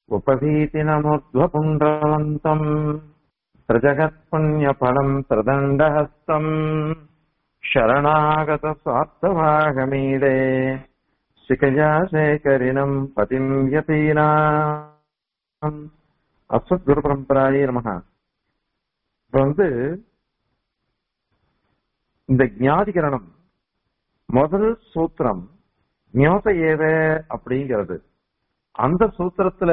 उपभीतिनमुर्ध्वपुण्ड्रवन्तम् प्रजगत्पुण्यफलम् प्रदण्डहस्तम् शरणागतस्वार्थभागमीडे शिखया शेखरिणम् पतिम् यतीनाम् அஸ்வத் குரு பரம்பராயே நமக இப்ப வந்து இந்த ஞாதிகரணம் முதல் சூத்திரம் ஞோத ஏவ அப்படிங்கிறது அந்த சூத்திரத்துல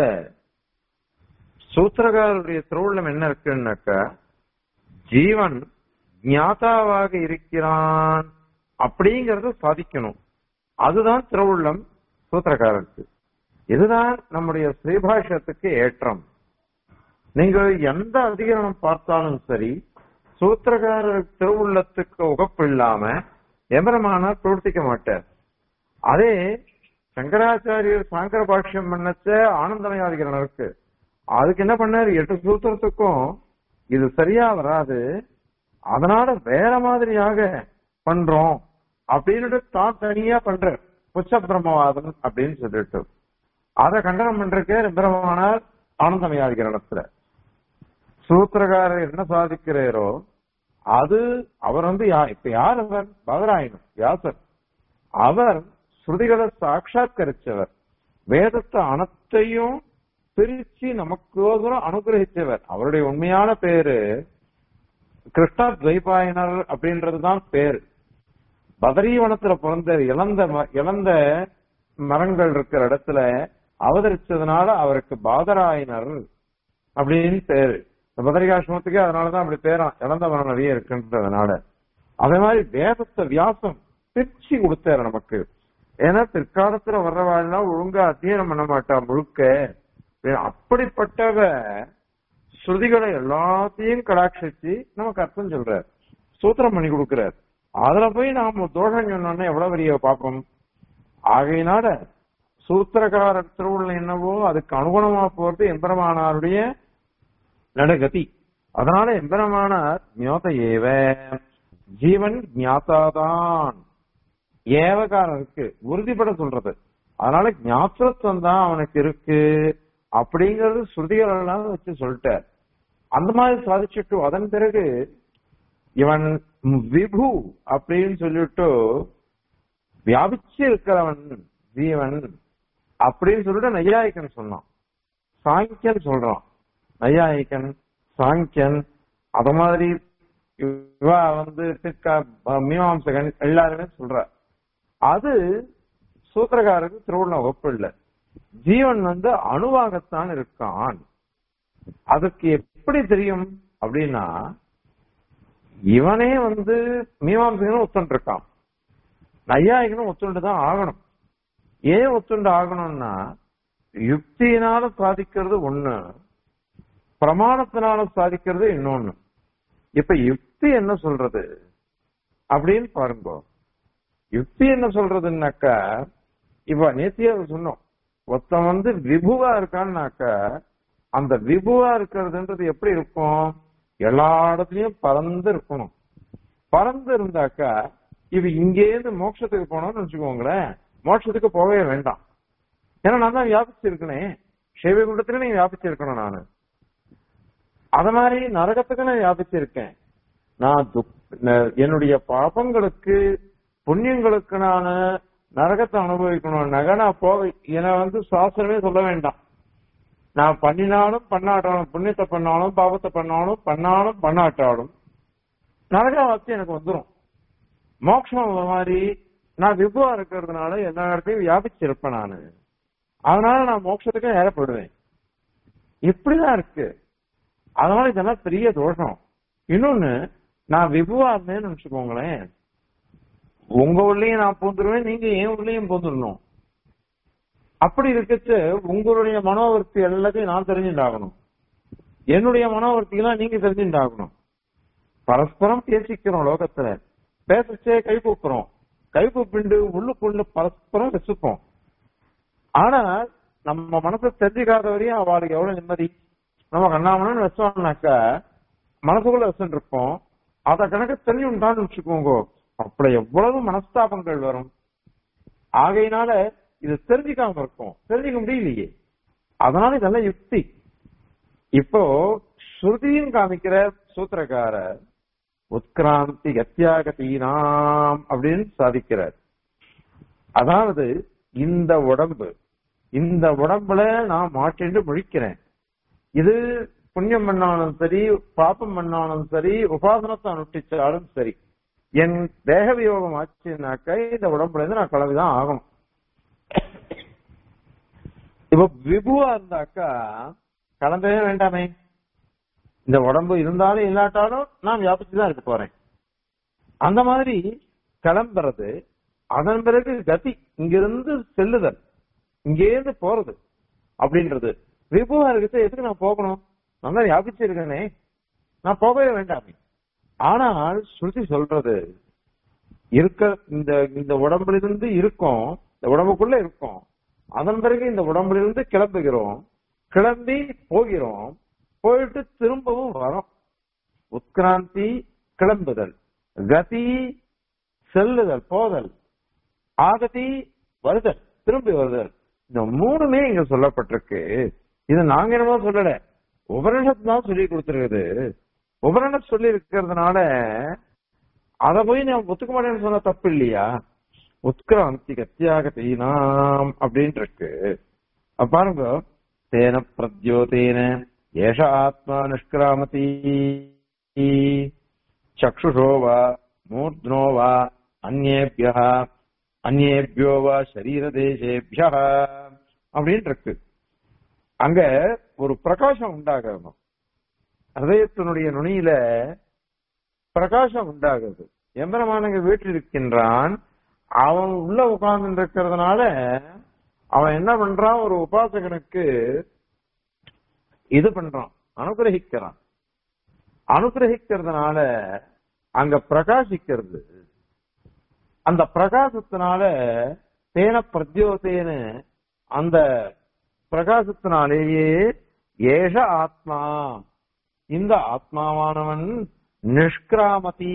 சூத்திரகாரருடைய திருவுள்ளம் என்ன இருக்குன்னாக்கா ஜீவன் ஞாதாவாக இருக்கிறான் அப்படிங்கறத சாதிக்கணும் அதுதான் திருவுள்ளம் சூத்திரக்காரருக்கு இதுதான் நம்முடைய ஸ்ரீபாஷத்துக்கு ஏற்றம் நீங்க எந்த அதிகரணம் பார்த்தாலும் சரி சூத்திரகாரர் திருவுள்ளத்துக்கு உகப்பு இல்லாம எமரமானார் பிரவர்த்திக்க மாட்டார் அதே சங்கராச்சாரியர் சாங்கர பாஷ்யம் பண்ணச்ச ஆனந்தமயாதிகரணம் இருக்கு அதுக்கு என்ன பண்ணாரு எட்டு சூத்திரத்துக்கும் இது சரியா வராது அதனால வேற மாதிரியாக பண்றோம் அப்படின்னு தான் தனியா பண்ற புச்ச பிரம்மவாதம் அப்படின்னு சொல்லிட்டு அதை கண்டனம் பண்றதுக்கே பிரம்மமானார் ஆனந்தமயாதிகரணத்துல சூத்திரகாரர் என்ன சாதிக்கிறாரோ அது அவர் வந்து இப்ப யார் அவர் பதராயணம் வியாசர் அவர் ஸ்ருதிகளை சாட்சாத்கரிச்சவர் வேதத்தை அனைத்தையும் பிரிச்சு நமக்கோசரம் அனுகிரகிச்சவர் அவருடைய உண்மையான பேரு கிருஷ்ணா துவைபாயனர் அப்படின்றதுதான் பேரு பதரீவனத்துல பிறந்த இழந்த இழந்த மரங்கள் இருக்கிற இடத்துல அவதரிச்சதுனால அவருக்கு பாதராயனர் அப்படின்னு பேரு இந்த பதரிகாசிரமத்துக்கு அதனாலதான் அப்படி பேரான் இழந்த மரம் நிறைய இருக்குன்றதுனால அதே மாதிரி வேதத்தை வியாசம் பிரிச்சு கொடுத்தாரு நமக்கு ஏன்னா பிற்காலத்துல வர்றவாள்லாம் ஒழுங்கா அத்தியனம் பண்ண மாட்டா முழுக்க அப்படிப்பட்டவ ஸ்ருதிகளை எல்லாத்தையும் கடாட்சிச்சு நமக்கு அர்த்தம் சொல்றார் சூத்திரம் பண்ணி கொடுக்கிறார் அதுல போய் நாம தோஷம் சொன்னோம்னா எவ்வளவு பெரிய பாப்போம் ஆகையினால சூத்திரகார திருவுள்ள என்னவோ அதுக்கு அனுகுணமா போறது எம்பெருமானாருடைய நடகதி அதனால எம்பெருமானார் ஞாத ஏவ ஜீவன் ஞாத்தாதான் ஏவகாரம் இருக்கு உறுதிப்பட சொல்றது அதனால ஞாபகத்துவம் தான் அவனுக்கு இருக்கு அப்படிங்கறது ஸ்ருதிகள் எல்லாம் வச்சு சொல்லிட்டார் அந்த மாதிரி சாதிச்சுட்டு அதன் பிறகு இவன் விபு அப்படின்னு சொல்லிட்டு வியாபிச்சு இருக்கிறவன் ஜீவன் அப்படின்னு சொல்லிட்டு நையாயிக்கன் சொன்னான் சாங்கியன் சொல்றான் நையாயிக்கன் சாங்கியன் அத மாதிரி இவ வந்து மீமாம்சகன் எல்லாருமே சொல்ற அது சூத்திரகாரருக்கு திருவுள்ள வகுப்பு இல்ல ஜீவன் வந்து அணுவாகத்தான் இருக்கான் அதுக்கு எப்படி தெரியும் அப்படின்னா இவனே வந்து மீமாம்சகனும் ஒத்துண்டு இருக்கான் நையாயிகனும் ஒத்துண்டு தான் ஆகணும் ஏன் ஒத்துண்டு ஆகணும்னா யுக்தியினால சாதிக்கிறது ஒண்ணு பிரமாணத்தினால சாதிக்கிறது இன்னொன்னு இப்ப யுக்தி என்ன சொல்றது அப்படின்னு பாருங்க யுக்தி என்ன சொல்றதுன்னாக்கா இப்ப நேத்தியா சொன்னோம் ஒருத்தன் வந்து விபுவா இருக்கான்னாக்கா அந்த விபுவா இருக்கிறதுன்றது எப்படி இருக்கும் எல்லா இடத்துலயும் பறந்து இருக்கணும் பறந்து இருந்தாக்கா இவ இங்கேருந்து மோட்சத்துக்கு போனோம்னு வச்சுக்கோங்களேன் மோட்சத்துக்கு போகவே வேண்டாம் ஏன்னா நான் தான் வியாபிச்சிருக்கனே சேவைகுண்டத்துல நீ வியாபிச்சிருக்கணும் நானு அத மாதிரி நரகத்துக்கு நான் வியாபிச்சிருக்கேன் நான் என்னுடைய பாபங்களுக்கு புண்ணியங்களுக்கு நான் நரகத்தை அனுபவிக்கணும் நகனா போக என வந்து சாஸ்திரமே சொல்ல வேண்டாம் நான் பண்ணினாலும் பண்ணாட்டாலும் புண்ணியத்தை பண்ணாலும் பாவத்தை பண்ணாலும் பண்ணாலும் பண்ணாட்டாலும் நரக வார்த்தை எனக்கு வந்துடும் மோட்சம் மாதிரி நான் விபுவா இருக்கிறதுனால எல்லா இடத்தையும் வியாபிச்சிருப்பேன் நானு அதனால நான் மோட்சத்துக்கும் ஏறப்படுவேன் இப்படிதான் இருக்கு அதனால இதெல்லாம் பெரிய தோஷம் இன்னொன்னு நான் விபுவா இருந்தேன்னு வச்சுக்கோங்களேன் உங்க உள்ளயும் நான் பூந்துருவேன் நீங்க என் உள்ளயும் பூந்துடணும் அப்படி இருக்கச்சு உங்களுடைய மனோவர்த்தி எல்லாத்தையும் நான் தெரிஞ்சுட்டாகணும் என்னுடைய மனோவர்த்தியெல்லாம் நீங்க தெரிஞ்சுட்டாகணும் பரஸ்பரம் பேசிக்கிறோம் லோகத்துல பேசச்சே கை கூப்புறோம் கை கூப்பிண்டு உள்ளுக்குள்ள பரஸ்பரம் ரசிப்போம் ஆனா நம்ம மனசை தெரிஞ்சுக்காத வரையும் அவளுக்கு எவ்வளவு நிம்மதி நம்ம கண்ணாமணன் வச்சோம்னாக்கா மனசுக்குள்ள வச்சுட்டு இருப்போம் அத கணக்கு தெரிஞ்சு உண்டான்னு வச்சுக்கோங்க அப்படி எவ்வளவு மனஸ்தாபங்கள் வரும் ஆகையினால இது தெரிஞ்சுக்காம இருக்கும் தெரிஞ்சுக்க முடியலையே அதனால இதெல்லாம் யுக்தி இப்போ ஸ்ருதியும் காமிக்கிற சூத்திரக்கார உத்கிராந்தி கத்தியாகதீனாம் அப்படின்னு சாதிக்கிறார் அதாவது இந்த உடம்பு இந்த உடம்புல நான் மாட்டிண்டு முழிக்கிறேன் இது புண்ணியம் பண்ணாலும் சரி பாப்பம் பண்ணாலும் சரி உபாசனத்தை அனுஷ்டிச்சாலும் சரி என் தேக வியோகம் ஆச்சுனாக்க இந்த உடம்புல இருந்து நான் கிளம்பிதான் ஆகணும் இப்ப விபுவா இருந்தாக்கா கலந்தவே வேண்டாமே இந்த உடம்பு இருந்தாலும் இல்லாட்டாலும் நான் வியாபிச்சுதான் இருக்க போறேன் அந்த மாதிரி கிளம்புறது அதன் பிறகு கதி இங்கிருந்து செல்லுதல் இங்கேருந்து போறது அப்படின்றது விபுவா இருக்கிறது எதுக்கு நான் போகணும் நான் தான் வியாபிச்சு இருக்கேனே நான் போகவே வேண்டாமே ஆனால் ஸ்ருதி சொல்றது இருக்க இந்த இந்த உடம்பிலிருந்து இருக்கும் இந்த உடம்புக்குள்ள இருக்கும் அதன் பிறகு இந்த உடம்பிலிருந்து கிளம்புகிறோம் கிளம்பி போகிறோம் போயிட்டு திரும்பவும் வரோம் உத்கிராந்தி கிளம்புதல் கதி செல்லுதல் போதல் ஆகதி வருதல் திரும்பி வருதல் இந்த மூணுமே இங்க சொல்லப்பட்டிருக்கு இது நாங்க என்னமோ சொல்லல உபனிஷத் தான் சொல்லி கொடுத்துருக்குது உபனிஷத் சொல்லி இருக்கிறதுனால அத போய் நான் ஒத்துக்க மாட்டேன்னு சொன்ன தப்பு இல்லையா உத்கிராந்தி கத்தியாக தீனாம் அப்படின்னு இருக்கு அப்ப பாருங்க தேன பிரத்யோதேன ஏஷ ஆத்மா நிஷ்கிராமதி சக்ஷுஷோ வா மூர்த்னோ வா அந்நேபிய அந்நேபியோ வா சரீர தேசேபிய அப்படின்னு இருக்கு அங்க ஒரு பிரகாசம் உண்டாகணும் ஹதயத்தினுடைய நுனியில பிரகாசம் உண்டாகுது எம்பரமானங்க வீட்டில் இருக்கின்றான் அவன் உள்ள உட்கார்ந்து இருக்கிறதுனால அவன் என்ன பண்றான் ஒரு உபாசகனுக்கு இது பண்றான் அனுகிரகிக்கிறான் அனுகிரகிக்கிறதுனால அங்க பிரகாசிக்கிறது அந்த பிரகாசத்தினால தேன பிரத்யோதேன அந்த பிரகாசத்தினாலேயே ஏஷ ஆத்மா இந்த ஆத்மாவானவன் நிஷ்கிராமதி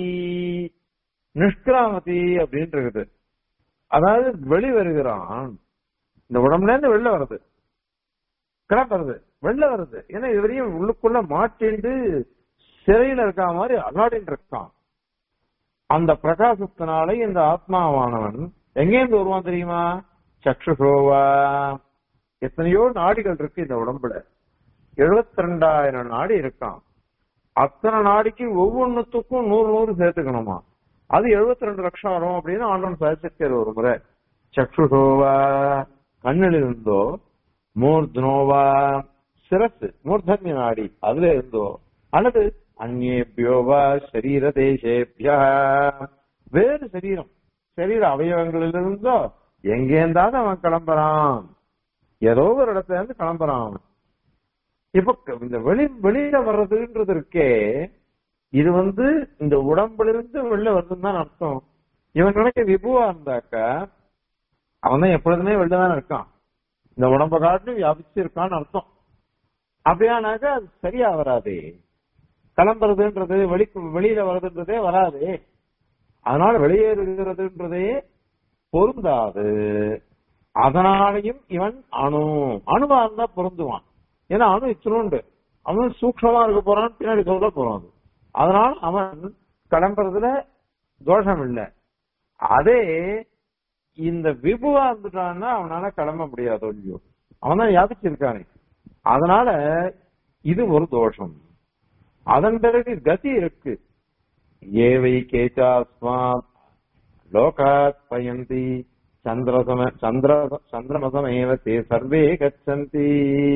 நிஷ்கிராமதி அப்படின்னு இருக்குது அதாவது வெளி வருகிறான் இந்த உடம்புல இருந்து வெளில வருது கிளம்புறது வெளில வருது ஏன்னா இதுவரையும் உள்ளுக்குள்ள மாட்டிண்டு சிறையில இருக்க மாதிரி அல்லாடின்னு இருக்கான் அந்த பிரகாசத்தினாலே இந்த ஆத்மாவானவன் எங்கேருந்து வருவான் தெரியுமா சக்ஷுஷோவா எத்தனையோ நாடிகள் இருக்கு இந்த உடம்புல எழுபத்தி ரெண்டாயிரம் நாடி இருக்கான் அத்தனை நாடிக்கு ஒவ்வொன்னுத்துக்கும் நூறு நூறு சேர்த்துக்கணுமா அது எழுபத்தி ரெண்டு லட்சம் வரும் அப்படின்னு ஆண்டவன் சாதிச்சிருக்காரு ஒரு முறை சக்ஷுஷோவா கண்ணில் இருந்தோ மூர்த்னோவா சிரசு மூர்தன்ய நாடி அதுல இருந்தோ அல்லது அந்நேபியோவா சரீர தேசேபியா வேறு சரீரம் சரீர அவயவங்களிலிருந்தோ எங்கேருந்தாவது அவன் கிளம்புறான் ஏதோ ஒரு இடத்துல இருந்து கிளம்புறான் இப்ப இந்த வெளி வெளியில வர்றதுன்றது இருக்கே இது வந்து இந்த உடம்புல இருந்து வெளில வருதுன்னு தான் அர்த்தம் இவன் நினைக்க விபுவா இருந்தாக்கா அவன் தான் எப்பொழுதுமே வெளில தான் இருக்கான் இந்த உடம்ப காட்டிலும் வியாபிச்சு இருக்கான்னு அர்த்தம் அப்படியானாக்கா அது சரியா வராது கிளம்புறதுன்றது வெளி வெளியில வர்றதுன்றதே வராது அதனால வெளியேறுகிறதுன்றதே பொருந்தாது அதனாலையும் இவன் அணு அணுவா இருந்தா பொருந்துவான் ஏன்னா அணு இத்தினோண்டு அவன் சூக்ஷமா இருக்க போறான்னு பின்னாடி சொல்ல போறான் அது அதனால அவன் கிளம்புறதுல தோஷம் இல்லை அதே இந்த விபுவா இருந்துட்டான்னா அவனால கிளம்ப முடியாது இல்லையோ அவன் தான் யாபிச்சிருக்கானே அதனால இது ஒரு தோஷம் அதன் பிறகு கதி இருக்கு ஏவை கேச்சாஸ்மாத் லோகாத் பயந்தி சந்திரசம சந்திர சந்திரமசமேவ தே சர்வே கச்சந்தி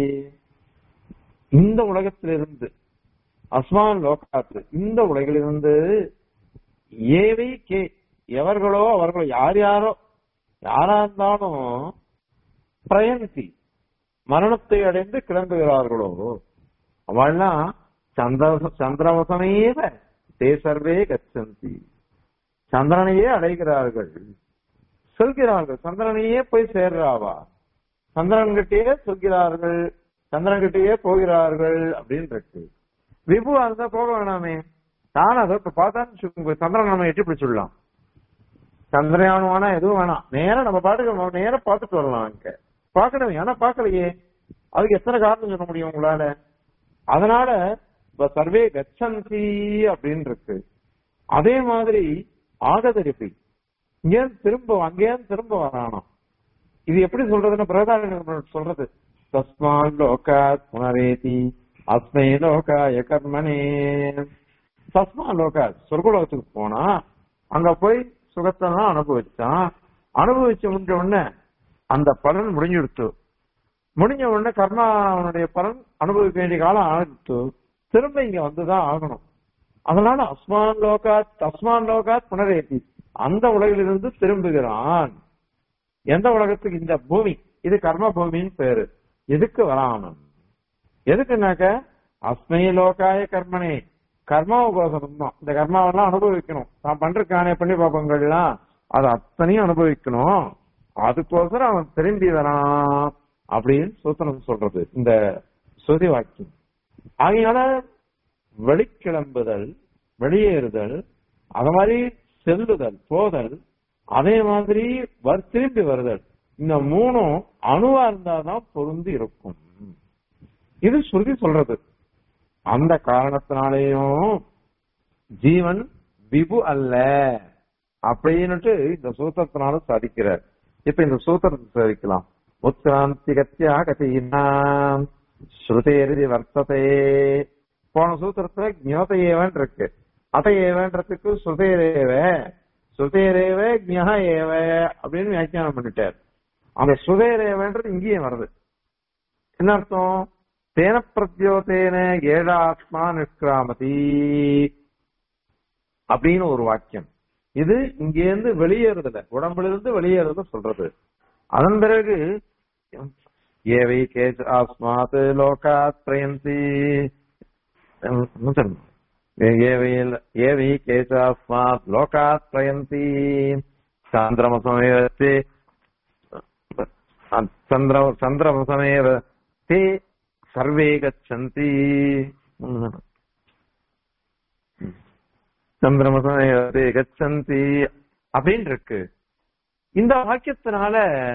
இந்த உலகத்திலிருந்து அஸ்மான் லோகாத்து இந்த உலகிலிருந்து ஏவை கே எவர்களோ அவர்களோ யார் யாரோ யாரா இருந்தாலும் பிரயந்தி மரணத்தை அடைந்து கிளம்புகிறார்களோ அவள்லாம் சந்திர சந்திரவசமேவ தே சர்வே கச்சந்தி சந்திரனையே அடைகிறார்கள் சொல்கிறார்கள் சந்திரனையே போய் சேர்றாவா சந்திரன் கிட்டேயே சொல்கிறார்கள் சந்திரன் கிட்டேயே போகிறார்கள் அப்படின்னு இருக்கு விபுவா இருந்தா போக வேணாமே நான் அதை இப்ப பார்த்தா சந்திரன் நம்ம எட்டி பிடிச்சிடலாம் சந்திரயானுவானா எதுவும் வேணாம் நேரம் நம்ம பாட்டுக்கு நேரம் பார்த்துட்டு வரலாம் அங்க பாக்கணும் ஏன்னா பாக்கலையே அதுக்கு எத்தனை காரணம் சொல்ல முடியும் உங்களால அதனால இப்ப சர்வே கச்சந்தி அப்படின்னு இருக்கு அதே மாதிரி ஆகதரிப்பி இங்கே திரும்ப அங்கேயே திரும்ப வரானாம் இது எப்படி சொல்றதுன்னு பிரதான சொல்றது தஸ்மான் லோகாத் புனரேதி அஸ்மை லோகாய கர்மனே தஸ்மா லோகாத் சொர்க்கலோகத்துக்கு போனா அங்க போய் சுகத்தெல்லாம் அனுபவிச்சான் அனுபவிச்ச முடிஞ்ச உடனே அந்த பலன் முடிஞ்சுடுத்து முடிஞ்ச உடனே கர்மா அவனுடைய பலன் அனுபவிக்க வேண்டிய காலம் ஆகிடுத்து திரும்ப இங்க வந்துதான் ஆகணும் அதனால அஸ்மான் லோகாத் தஸ்மான் லோகாத் புனரேதி அந்த உலகிலிருந்து திரும்புகிறான் எந்த உலகத்துக்கு இந்த பூமி இது கர்ம பூமின்னு பேரு எதுக்கு வராமன் எதுக்குனாக்க அஸ்மை லோகாய கர்மனே கர்மாவுக்கோசரம் தான் இந்த கர்மாவெல்லாம் அனுபவிக்கணும் நான் பண்றக்கானே பண்ணி பாப்பங்கள்லாம் அது அத்தனையும் அனுபவிக்கணும் அதுக்கோசரம் அவன் திரும்பி வரான் அப்படின்னு சூத்திரம் சொல்றது இந்த சுதி வாக்கியம் ஆகையால வெளிக்கிளம்புதல் வெளியேறுதல் அது மாதிரி செல்லுதல் போதல் அதே மாதிரி வர் திரும்பி வருதல் இந்த மூணும் அணுவா இருந்தாதான் பொருந்தி இருக்கும் இது ஸ்ருதி சொல்றது அந்த காரணத்தினாலேயும் ஜீவன் விபு அல்ல அப்படின்னுட்டு இந்த சூத்திரத்தினால சாதிக்கிறார் இப்ப இந்த சூத்திரத்தை சாதிக்கலாம் உத்கிராந்திகத்தியா கதீனாம் ஸ்ருதேரிதி வர்த்ததே போன சூத்திரத்துல ஞோதையேவன் இருக்கு அதையேவன்றதுக்கு ஸ்ருதேரேவ ஸ்ருதேரேவ ஞா ஏவ அப்படின்னு வியாக்கியானம் பண்ணிட்டார் அந்த ஸ்ருதேரேவன்றது இங்கேயும் வருது என்ன அர்த்தம் தேன பிரத்யோதேன ஏழாத்மா நிஷ்கிராமதி அப்படின்னு ஒரு வாக்கியம் இது இங்கேருந்து வெளியேறுதல உடம்புல இருந்து வெளியேறத சொல்றது அதன் பிறகு ஏவை கேச் ஆஸ்மாத் லோகாத் பிரயந்தி ஏவை கேச் ஆஸ்மாத் லோகாத் பிரயந்தி சாந்திரமசமேவத்தி சந்திர சந்திரமசமேவ தே சர்வே கச்சந்தி சந்திரமசமேவ கச்சந்தி அப்படின்னு இருக்கு இந்த வாக்கியத்தினால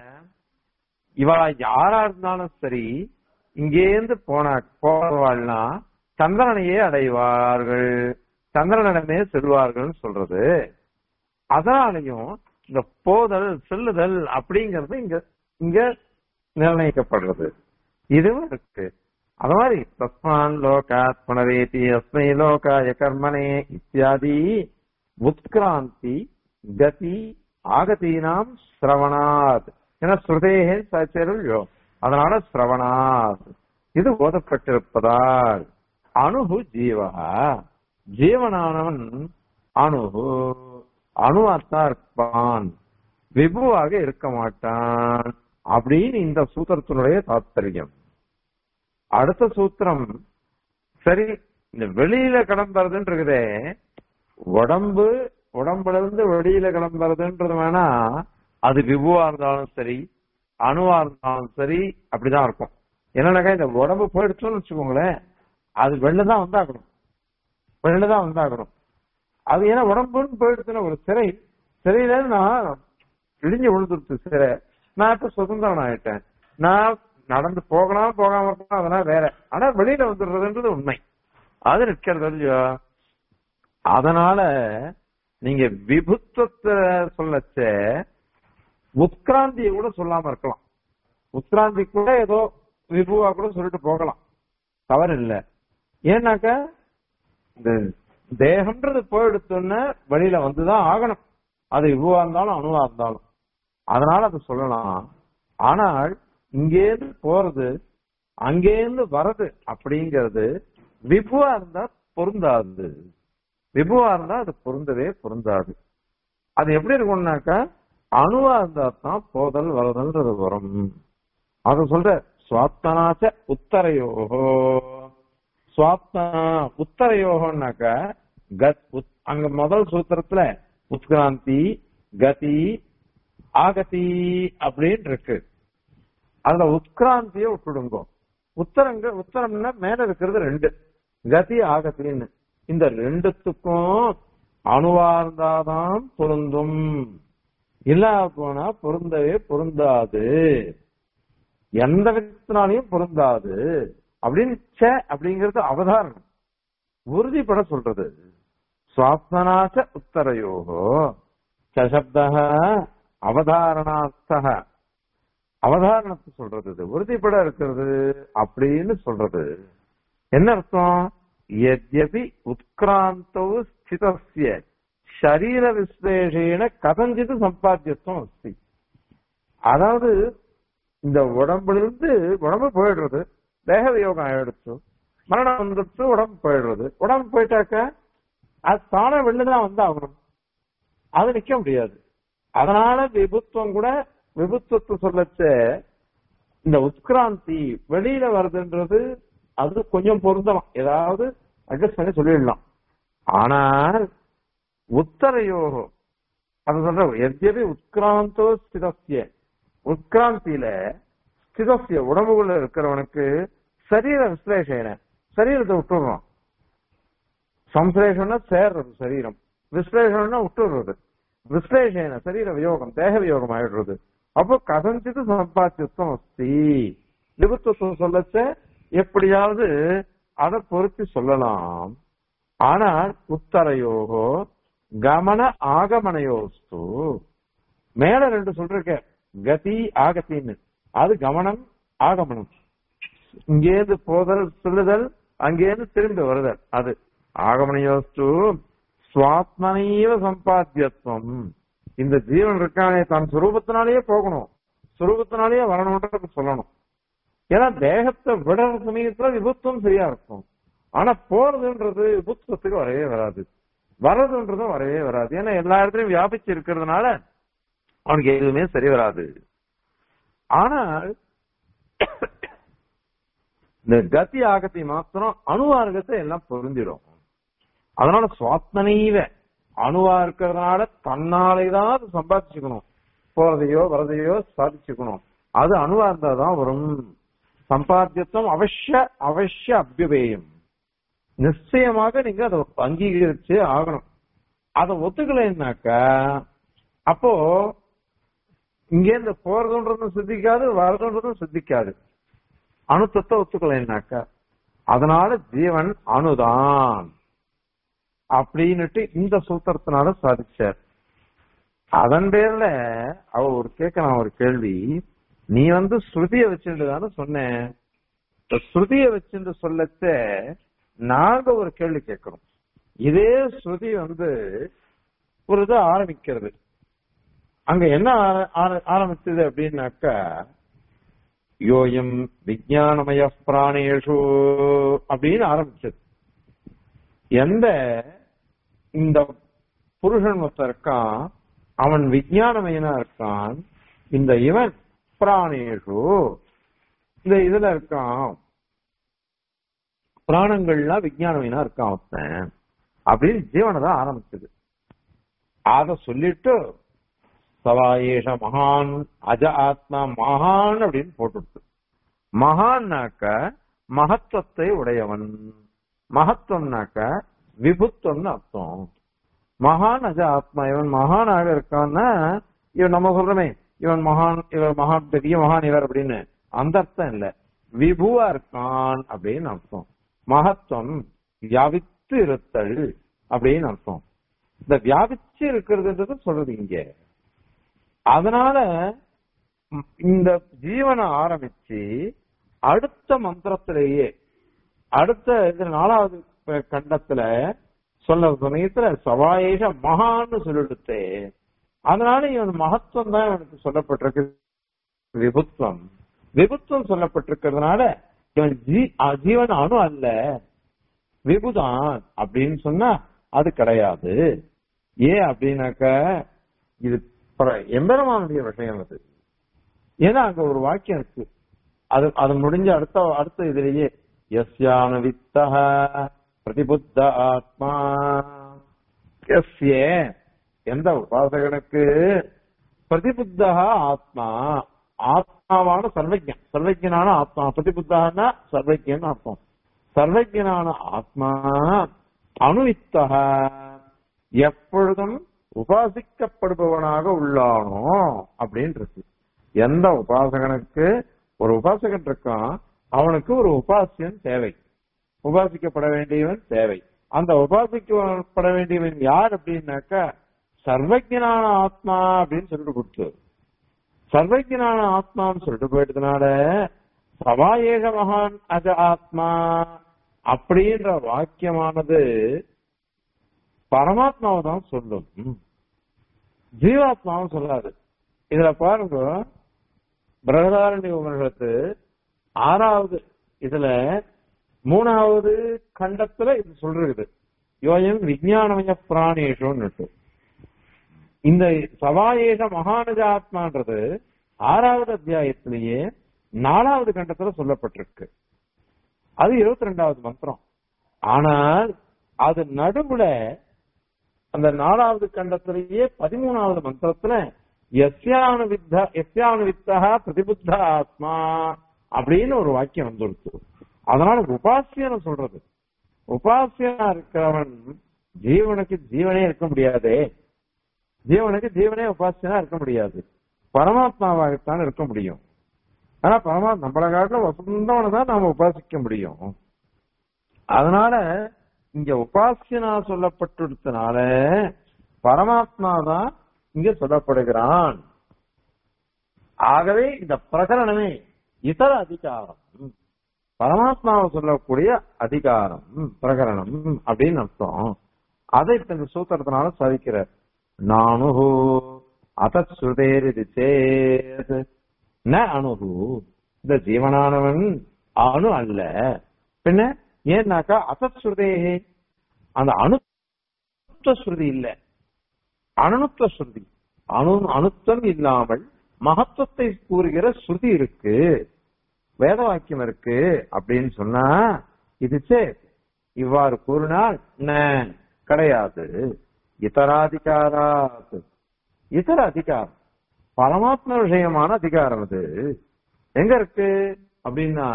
இவா யாரா இருந்தாலும் சரி இங்கேருந்து போன போறவாள்னா சந்திரனையே அடைவார்கள் சந்திரனிடமே செல்வார்கள் சொல்றது அதனாலையும் இந்த போதல் செல்லுதல் அப்படிங்கறது இங்க இங்க நிர்ணயிக்கப்படுறது இதுவும் இருக்கு அது மாதிரி தஸ்மான் லோகாத் புனரேதி அஸ்மை லோகாய கர்மனே இத்தியாதி உத்கிராந்தி கதி ஆகதீனாம் சிரவணாத் என ஸ்ருதேகே சச்சருள்யோ அதனால சிரவணாத் இது ஓதப்பட்டிருப்பதால் அணுகு ஜீவா ஜீவனானவன் அணுகு அணுவாத்தான் இருப்பான் விபுவாக இருக்க மாட்டான் அப்படின்னு இந்த சூத்திரத்தினுடைய தாத்பரியம் அடுத்த சூத்திரம் சரி இந்த வெளியில கிளம்புறதுன்னு இருக்குதே உடம்பு உடம்புல இருந்து வெளியில கிளம்புறதுன்றது வேணா அது விபுவா இருந்தாலும் சரி அணுவா இருந்தாலும் சரி அப்படிதான் இருக்கும் என்னன்னாக்கா இந்த உடம்பு போயிடுச்சோன்னு வச்சுக்கோங்களேன் அது வெளிலதான் வந்தாகணும் வெளிலதான் வந்தாகணும் அது ஏன்னா உடம்புன்னு போயிடுச்சுன்னா ஒரு சிறை சிறையில நான் இடிஞ்சு விழுந்துருச்சு சிறை நான் இப்ப சுதந்திரம் ஆயிட்டேன் நான் நடந்து போகலாம் போகாம இருக்கலாம் அதெல்லாம் வேற ஆனா வெளியில வந்துடுறதுன்றது உண்மை அது நிற்கிறது இல்லையோ அதனால நீங்க விபுத்துவத்தை சொல்லச்ச உத்கிராந்தியை கூட சொல்லாம இருக்கலாம் உத்கிராந்தி கூட ஏதோ விபுவா கூட சொல்லிட்டு போகலாம் தவறு இல்ல ஏன்னாக்க இந்த தேகம்ன்றது போயிடுத்தோன்னு வெளியில வந்துதான் ஆகணும் அது விபுவா இருந்தாலும் அணுவா இருந்தாலும் அதனால அதை சொல்லலாம் ஆனால் இங்கேருந்து போறது அங்கேருந்து வர்றது அப்படிங்கிறது விபுவா இருந்தா பொருந்தாது விபுவா இருந்தா அது பொருந்தவே பொருந்தாது அது எப்படி இருக்கும்னாக்கா அணுவா இருந்தா தான் போதல் வருதல்ன்றது வரும் அது சொல்ற சுவாத்தனாச்ச உத்தரையோகோ சுவாத்தனா உத்தரயோகம்னாக்கா கத் உத்- அங்க முதல் சூத்திரத்துல உத்கிராந்தி கதி ஆகதி அப்படின்னு இருக்கு அதுல உத்கிராந்திய விட்டுடுங்க உத்தரங்க உத்தரம்னா மேல இருக்கிறது ரெண்டு கதி ஆகத்தின்னு இந்த ரெண்டுத்துக்கும் அணுவா இருந்தாதான் பொருந்தும் இல்லா போனா பொருந்தவே பொருந்தாது எந்த விதத்தினாலையும் பொருந்தாது அப்படின்னு ச அப்படிங்கிறது அவதாரணம் உறுதிப்பட சொல்றது சுவாத்மனாச்ச உத்தரயோகோ சசப்த அவதாரணார்த்தக அவதாரணத்தை சொல்றது இது உறுதிப்பட இருக்கிறது அப்படின்னு சொல்றது என்ன அர்த்தம் எத்யபி உத்கிராந்தோ ஸ்திதஸ்ய சரீர விஸ்லேஷேன கதஞ்சித்து சம்பாத்தியத்துவம் அஸ்தி அதாவது இந்த உடம்புல இருந்து உடம்பு போயிடுறது தேக வியோகம் ஆயிடுச்சு மரணம் வந்துடுச்சு உடம்பு போயிடுறது உடம்பு போயிட்டாக்க அது தானே வெளிலதான் வந்து ஆகணும் அது நிக்க முடியாது அதனால விபுத்துவம் கூட விபுத்துவத்தை சொல்லச்ச இந்த உத்கிராந்தி வெளியில வருதுன்றது அது கொஞ்சம் பொருந்தலாம் ஏதாவது அட்ஜஸ்ட் பண்ணி சொல்லிடலாம் ஆனால் உத்தரயோகம் அது சொல்ற எத்யபி உத்கிராந்தோ ஸ்திதஸ்ய உட்கிராந்தியில ஸ்திதஸ்ய உடம்புக்குள்ள இருக்கிறவனுக்கு சரீர விஸ்லேஷன சரீரத்தை விட்டுடுறான் சம்ஸ்லேஷம்னா சேர்றது சரீரம் விஸ்லேஷம்னா விட்டுடுறது விஸ்லேஷன சரீர வியோகம் தேக வியோகம் ஆயிடுறது அப்போ கதஞ்சித்து சம்பாத்தியத்துவம் அஸ்தி விபத்துவம் சொல்லச்ச எப்படியாவது அதை பொருத்தி சொல்லலாம் ஆனால் உத்தரயோகோ கமன ஆகமனயோஸ்து மேல ரெண்டு சொல்றீங்க கதி ஆகத்தின்னு அது கமனம் ஆகமனம் இங்கேருந்து போதல் சொல்லுதல் அங்கேருந்து திரும்பி வருதல் அது ஆகமனயோஸ்து சுவாத்மனீவ சம்பாத்தியத்துவம் இந்த ஜீவன் இருக்கானே தன் சுரூபத்தினாலேயே போகணும் சுரூபத்தினாலேயே வரணும்ன்றது சொல்லணும் ஏன்னா தேகத்தை விடுற சமயத்துல விபத்துவம் சரியா இருக்கும் ஆனா போறதுன்றது விபத்துவத்துக்கு வரவே வராது வர்றதுன்றதும் வரவே வராது ஏன்னா எல்லா இடத்துலயும் வியாபிச்சு இருக்கிறதுனால அவனுக்கு எதுவுமே சரி வராது ஆனால் இந்த கதி ஆகத்தை மாத்திரம் அணுவார்க்கத்தை எல்லாம் பொருந்திடும் அதனால சுவாத்மனைவ அணுவா இருக்கிறதுனால தன்னாலேதான் அது சம்பாதிச்சுக்கணும் போறதையோ வரதையோ சாதிச்சுக்கணும் அது அணுவா இருந்தாதான் வரும் சம்பாத்தியத்துவம் அவசிய அவசிய அபியுபேயம் நிச்சயமாக நீங்க அதை அங்கீகரிச்சு ஆகணும் அதை ஒத்துக்கலைன்னாக்கா அப்போ இங்க இருந்து போறதுன்றதும் சித்திக்காது வரதுன்றதும் சித்திக்காது அணுத்தத்தை ஒத்துக்கலைன்னாக்கா அதனால ஜீவன் அணுதான் அப்படின்னுட்டு இந்த சூத்திரத்தினால சாதிச்சார் அதன் பேர்ல அவ ஒரு கேட்கலாம் ஒரு கேள்வி நீ வந்து ஸ்ருதிய வச்சுட்டு தானே சொன்னேன் இந்த ஸ்ருதிய வச்சுட்டு சொல்லச்ச நாங்க ஒரு கேள்வி கேட்கிறோம் இதே ஸ்ருதி வந்து ஒரு இது ஆரம்பிக்கிறது அங்க என்ன ஆர- ஆர- ஆரம்பிச்சது அப்படின்னாக்கா யோயம் விஜயானமய பிராணேஷு அப்படின்னு ஆரம்பிச்சது எந்த இந்த புருஷன் ஒருத்தன் இருக்கான் அவன் விஜயானமயனா இருக்கான் இந்த இவன் பிராணேஷு இந்த இதுல இருக்கான் பிராணங்கள்லாம் விஜயானமயனா இருக்கான் ஒருத்தன் அப்படின்னு ஜீவனை தான் ஆரம்பிச்சது அத சொல்லிட்டு சவாயேஷ மகான் அஜ ஆத்மா மகான் அப்படின்னு போட்டுடுது மகான்னாக்க மகத்துவத்தை உடையவன் மகத்துவம்னாக்க விபுத்துவம்னு அர்த்தம் மகான் அஜ ஆத்மா இவன் மகானாக இருக்கான்னா இவன் நம்ம சொல்றோமே இவன் மகான் இவன் மகான் பெரிய மகான் இவர் அப்படின்னு அந்த அர்த்தம் இல்ல விபுவா இருக்கான் அப்படின்னு அர்த்தம் மகத்துவம் வியாபித்து இருத்தல் அப்படின்னு அர்த்தம் இந்த வியாபிச்சு இருக்கிறதுன்றது சொல்றது இங்க அதனால ம், இந்த ஜீவனை ஆரம்பிச்சு அடுத்த மந்திரத்திலேயே அடுத்த இது நாலாவது ப- கண்டத்துல சொல்ல சமயத்துல சவாயேஷ மகான்னு சொல்லிடுத்து அதனால இவன் மகத்துவம் தான் இவனுக்கு சொல்லப்பட்டிருக்கு விபுத்துவம் விபுத்துவம் சொல்லப்பட்டிருக்கிறதுனால இவன் ஜீ- அ, ஜீவன் அணு அல்ல விபுதான் அப்படின்னு சொன்னா அது கிடையாது ஏன் அப்படின்னாக்க இது பிர- எம்பெருமானுடைய விஷயம் அது ஏன்னா அங்க ஒரு வாக்கியம் இருக்கு அது அது முடிஞ்ச அடுத்த அடுத்த இதுலயே எஸ்யான வித்தக பிரதிபுத்த ஆத்மா எஸ்ய எந்த உபாசகனுக்கு பிரதிபுத்தா ஆத்மா ஆத்மாவான சர்வஜன் சர்வஜனான ஆத்மா பிரதிபுத்தான சர்வஜன் அர்த்தம் சர்வஜனான ஆத்மா அணுவித்தக எப்பொழுதும் உபாசிக்கப்படுபவனாக உள்ளானோ அப்படின்னு இருக்கு எந்த உபாசகனுக்கு ஒரு உபாசகன் இருக்கான் அவனுக்கு ஒரு உபாசியன் தேவை உபாசிக்கப்பட வேண்டியவன் தேவை அந்த உபாசிக்கப்பட வேண்டியவன் யார் அப்படின்னாக்கா சர்வஜனான ஆத்மா அப்படின்னு சொல்லிட்டு கொடுத்து சர்வஜனான ஆத்மான்னு சொல்லிட்டு போயிட்டதுனால சவாயேக மகான் அஜ ஆத்மா அப்படின்ற வாக்கியமானது பரமாத்மாவை தான் சொல்லும் ஜீவாத்மாவும் சொல்லாது இதுல பாருங்க பிரகதாரண்ய உபனிஷத்து ஆறாவது இதுல மூணாவது கண்டத்துல இது சொல்றது யோயம் விஜயானமய பிராணேஷோன்னு இந்த சவாயேக மகானஜ ஆத்மான்றது ஆறாவது அத்தியாயத்திலேயே நாலாவது கண்டத்துல சொல்லப்பட்டிருக்கு அது இருபத்தி ரெண்டாவது மந்திரம் ஆனால் அது நடுவுல அந்த நாலாவது கண்டத்திலேயே பதிமூணாவது மந்திரத்துல எஸ்யானு வித்த எஸ்யானு வித்தா பிரதிபுத்த ஆத்மா அப்படின்னு ஒரு வாக்கியம் வந்துருச்சு அதனால உபாசியனை சொல்றது உபாசியனா இருக்கிறவன் ஜீவனுக்கு ஜீவனே இருக்க முடியாதே ஜீவனுக்கு ஜீவனே உபாசியனா இருக்க முடியாது பரமாத்மாவாகத்தான் இருக்க முடியும் ஆனா பரமாத்மா நம்மளை காட்டில வசந்தவனை தான் நாம உபாசிக்க முடியும் அதனால இங்க உபாசியனா சொல்லப்பட்டிருத்தனால பரமாத்மா தான் இங்க சொல்லப்படுகிறான் ஆகவே இந்த பிரகரணமே இதர அதிகாரம் பரமாத்மாவை சொல்லக்கூடிய அதிகாரம் பிரகரணம் அப்படின்னு அர்த்தம் அதை இப்ப இந்த சூத்திரத்தினால சாதிக்கிறார் நானு அத்தேரிது சேத் ந அணுகு இந்த ஜீவனானவன் அணு அல்ல பின்ன ஏன்னாக்கா அசத்ஸ்ருதேகே அந்த அணுத்துவ ஸ்ருதி இல்ல அணுத்துவ ஸ்ருதி அணு அணுத்தம் இல்லாமல் மகத்துவத்தை கூறுகிற ஸ்ருதி இருக்கு வேத வாக்கியம் இருக்கு அப்படின்னு சொன்னா இது சே இவ்வாறு கூறினால் ந கிடையாது இதராதிகாராத் இதர அதிகாரம் பரமாத்ம விஷயமான அதிகாரம் அது எங்க இருக்கு அப்படின்னா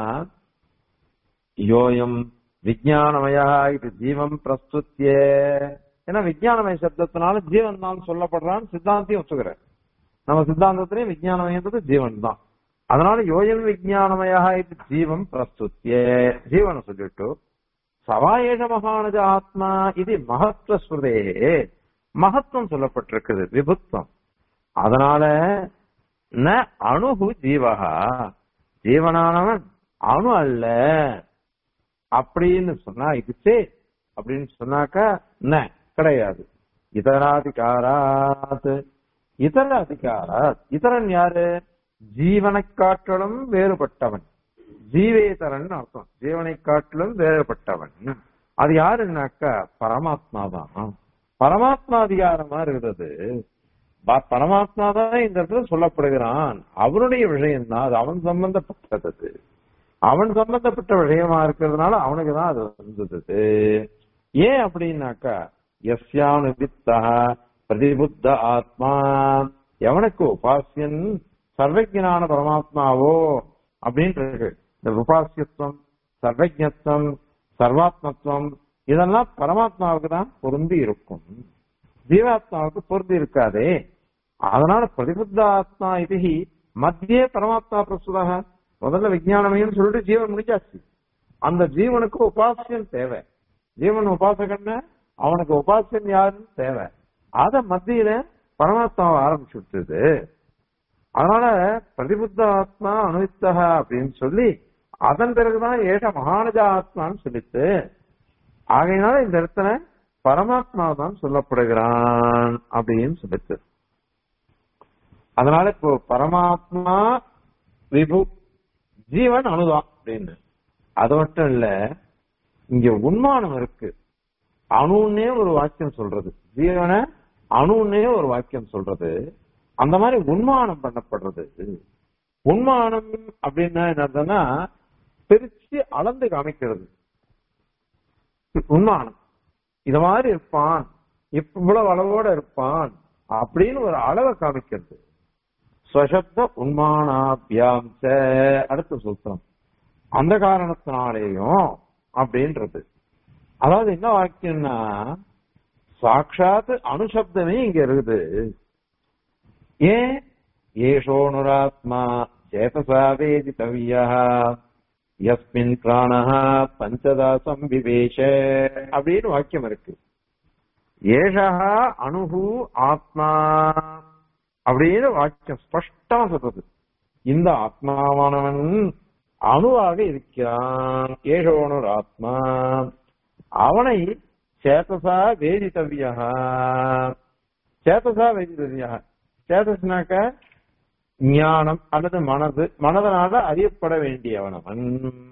யோயம் விஜயானமயா இது ஜீவம் பிரஸ்துத்திய ஏன்னா விஜயானமய சப்தத்தினால ஜீவன் தான் சொல்லப்படுறான்னு சித்தாந்தியும் ஒத்துக்கிறேன் நம்ம சித்தாந்தத்திலேயே விஜயானமயன்றது ஜீவன் தான் அதனால யோயம் விஜயானமயா இது ஜீவம் பிரஸ்துத்திய ஜீவனை சொல்லிட்டு சவாயேஷ மகானஜ ஆத்மா இது மகத்துவ ஸ்ருதே மகத்துவம் சொல்லப்பட்டிருக்குது விபுத்வம் அதனால ந அணுகு ஜீவகா ஜீவனானவன் அணு அல்ல அப்படின்னு சொன்னா இது சே அப்படின்னு சொன்னாக்கா ந கிடையாது இதராதிகாராத் இதர அதிகாராத் இதரன் யாரு ஜீவனை காட்டிலும் வேறுபட்டவன் ஜீவேதரன் அர்த்தம் ஜீவனை காட்டிலும் வேறுபட்டவன் அது யாருன்னாக்கா பரமாத்மா தான் பரமாத்மா அதிகாரமா இருக்கிறது பரமாத்மா தான் இந்த இடத்துல சொல்லப்படுகிறான் அவனுடைய விஷயம் தான் அது அவன் சம்பந்தப்பட்டது அவன் சம்பந்தப்பட்ட விஷயமா இருக்கிறதுனால அவனுக்கு தான் அது வந்தது ஏன் அப்படின்னாக்கா எஸ்யானு வித்தா பிரதிபுத்த ஆத்மா எவனுக்கு உபாசியன் சர்வஜனான பரமாத்மாவோ அப்படின்றது இந்த உபாசியத்துவம் சர்வஜத்துவம் சர்வாத்மத்துவம் இதெல்லாம் பரமாத்மாவுக்கு தான் பொருந்தி இருக்கும் ஜீவாத்மாவுக்கு பொருந்தி இருக்காதே அதனால பிரதிபுத்த ஆத்மா இது மத்தியே பரமாத்மா பிரசுதாக முதல்ல விஜயானமையும் சொல்லிட்டு ஜீவன் முடிஞ்சாச்சு அந்த ஜீவனுக்கு உபாசியம் தேவை ஜீவன் உபாசகன்னு அவனுக்கு உபாசியம் யாருன்னு தேவை அத மத்தியில பரமாத்மாவை ஆரம்பிச்சு விட்டுது அதனால பிரதிபுத்த ஆத்மா அனுவித்தக அப்படின்னு சொல்லி அதன் பிறகுதான் ஏக மகானஜ ஆத்மான்னு சொல்லிட்டு ஆகையினால இந்த இடத்துல பரமாத்மா தான் சொல்லப்படுகிறான் அப்படின்னு சொல்லிட்டு அதனால இப்போ பரமாத்மா விபு ஜீவன் அணுதான் அப்படின்னு அது மட்டும் இல்ல இங்க உண்மானம் இருக்கு அணுன்னே ஒரு வாக்கியம் சொல்றது ஜீவனை அணுன்னே ஒரு வாக்கியம் சொல்றது அந்த மாதிரி உண்மானம் பண்ணப்படுறது உண்மானம் அப்படின்னா என்னதுன்னா பிரிச்சு அளந்து காமிக்கிறது உண்மானம் இத மாதிரி இருப்பான் இவ்வளவு அளவோட இருப்பான் அப்படின்னு ஒரு அளவை காமிக்கிறது ஸ்வசப்த உண்மானாபியாம் அடுத்த சூத்திரம் அந்த காரணத்தினாலேயும் அப்படின்றது அதாவது என்ன வாக்கியம்னா சாட்சாத் அணுசப்தமே இங்க இருக்குது ஏன் ஏஷோனுராத்மா சேதசா வேதித்தவியா யஸ்மின் பிராணஹ பஞ்சதாசம் விவேஷ அப்படின்னு வாக்கியம் இருக்கு ஏஷா அணுகு ஆத்மா அப்படின்னு வாக்கியம் ஸ்பஷ்டமா சொல்றது இந்த ஆத்மாவானவன் அணுவாக இருக்கிறான் ஏஷோனு ஆத்மா அவனை சேதசா வேதித்தவியா சேதசா வேதித்தவியா சேதஸ்னாக்க ஞானம் அல்லது மனது மனதனால அறியப்பட வேண்டியவன் அவன்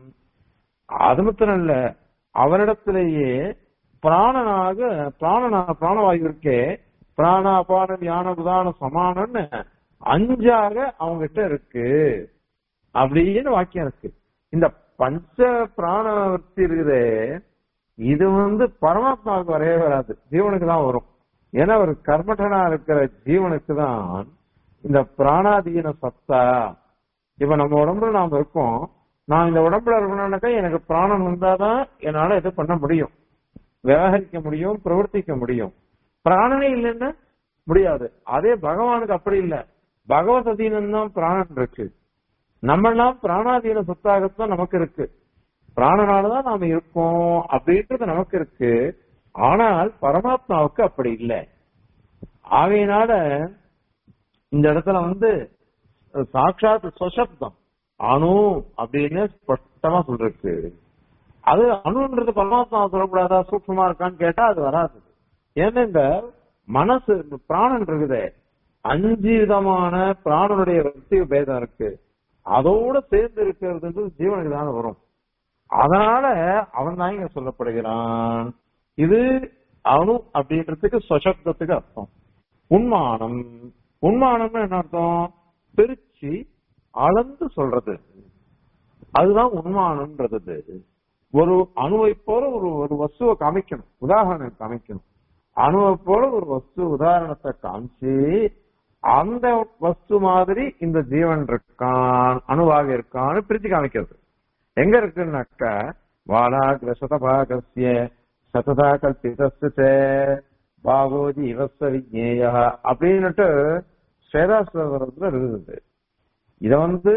அது மாத்திரம் இல்ல அவனிடத்திலேயே பிராணனாக பிராணனா பிராணவாயு இருக்கே பிராண அபான ஞான உதான சமானம்னு அஞ்சாக அவங்கிட்ட இருக்கு அப்படின்னு வாக்கியம் இருக்கு இந்த பஞ்ச பிராணவர்த்தி இருக்குதே இது வந்து பரமாத்மாவுக்கு வரவே வராது ஜீவனுக்கு தான் வரும் ஏன்னா ஒரு கர்மட்டனா இருக்கிற ஜீவனுக்கு தான் இந்த பிராணாதீன சத்தா இப்ப நம்ம உடம்புல நாம இருக்கோம் நான் இந்த உடம்புல இருக்கணும்னாக்கா எனக்கு பிராணம் வந்தாதான் என்னால இது பண்ண முடியும் விவகரிக்க முடியும் பிரவர்த்திக்க முடியும் பிராணனே இல்லைன்னா முடியாது அதே பகவானுக்கு அப்படி இல்ல பகவத் அதீனம் தான் பிராணன் இருக்கு நம்மெல்லாம் பிராணாதீன சொத்தாகத்தான் நமக்கு இருக்கு பிராணனாலதான் நாம இருக்கோம் அப்படின்றது நமக்கு இருக்கு ஆனால் பரமாத்மாவுக்கு அப்படி இல்லை ஆகையினால இந்த இடத்துல வந்து சாட்சாத் சொசப்தம் அணு அப்படின்னு ஸ்பஷ்டமா சொல்றதுக்கு அது அணுன்றது பரமாத்மா சொல்லக்கூடாதா சூக்ஷமா இருக்கான்னு கேட்டா அது வராது ஏன்னா இந்த மனசு இந்த பிராணன் இருக்குதே அஞ்சு விதமான பிராணனுடைய வர்த்தி பேதம் இருக்கு அதோட சேர்ந்து இருக்கிறது ஜீவனுக்கு தானே வரும் அதனால அவன் தான் இங்க சொல்லப்படுகிறான் இது அணு அப்படின்றதுக்கு சொசப்தத்துக்கு அர்த்தம் உண்மானம் உண்மானம்னு என்ன அர்த்தம் பிரிச்சு அளந்து சொல்றது அதுதான் உண்மானம்ன்றது ஒரு அணுவை போல ஒரு ஒரு வஸ்துவை காமிக்கணும் உதாரணம் காமிக்கணும் அணுவை போல ஒரு வஸ்து உதாரணத்தை காமிச்சு அந்த வஸ்து மாதிரி இந்த ஜீவன் இருக்கான் அணுவாக இருக்கான்னு பிரிச்சு காமிக்கிறது எங்க இருக்குன்னாக்க வாலாகிர சதபாகசிய சததா கல்பிதஸ்ய பாகோதி இவஸ்வ விஜேய அப்படின்னுட்டு ஸ்வேதாஸ்வரத்துல இருக்குது இத வந்து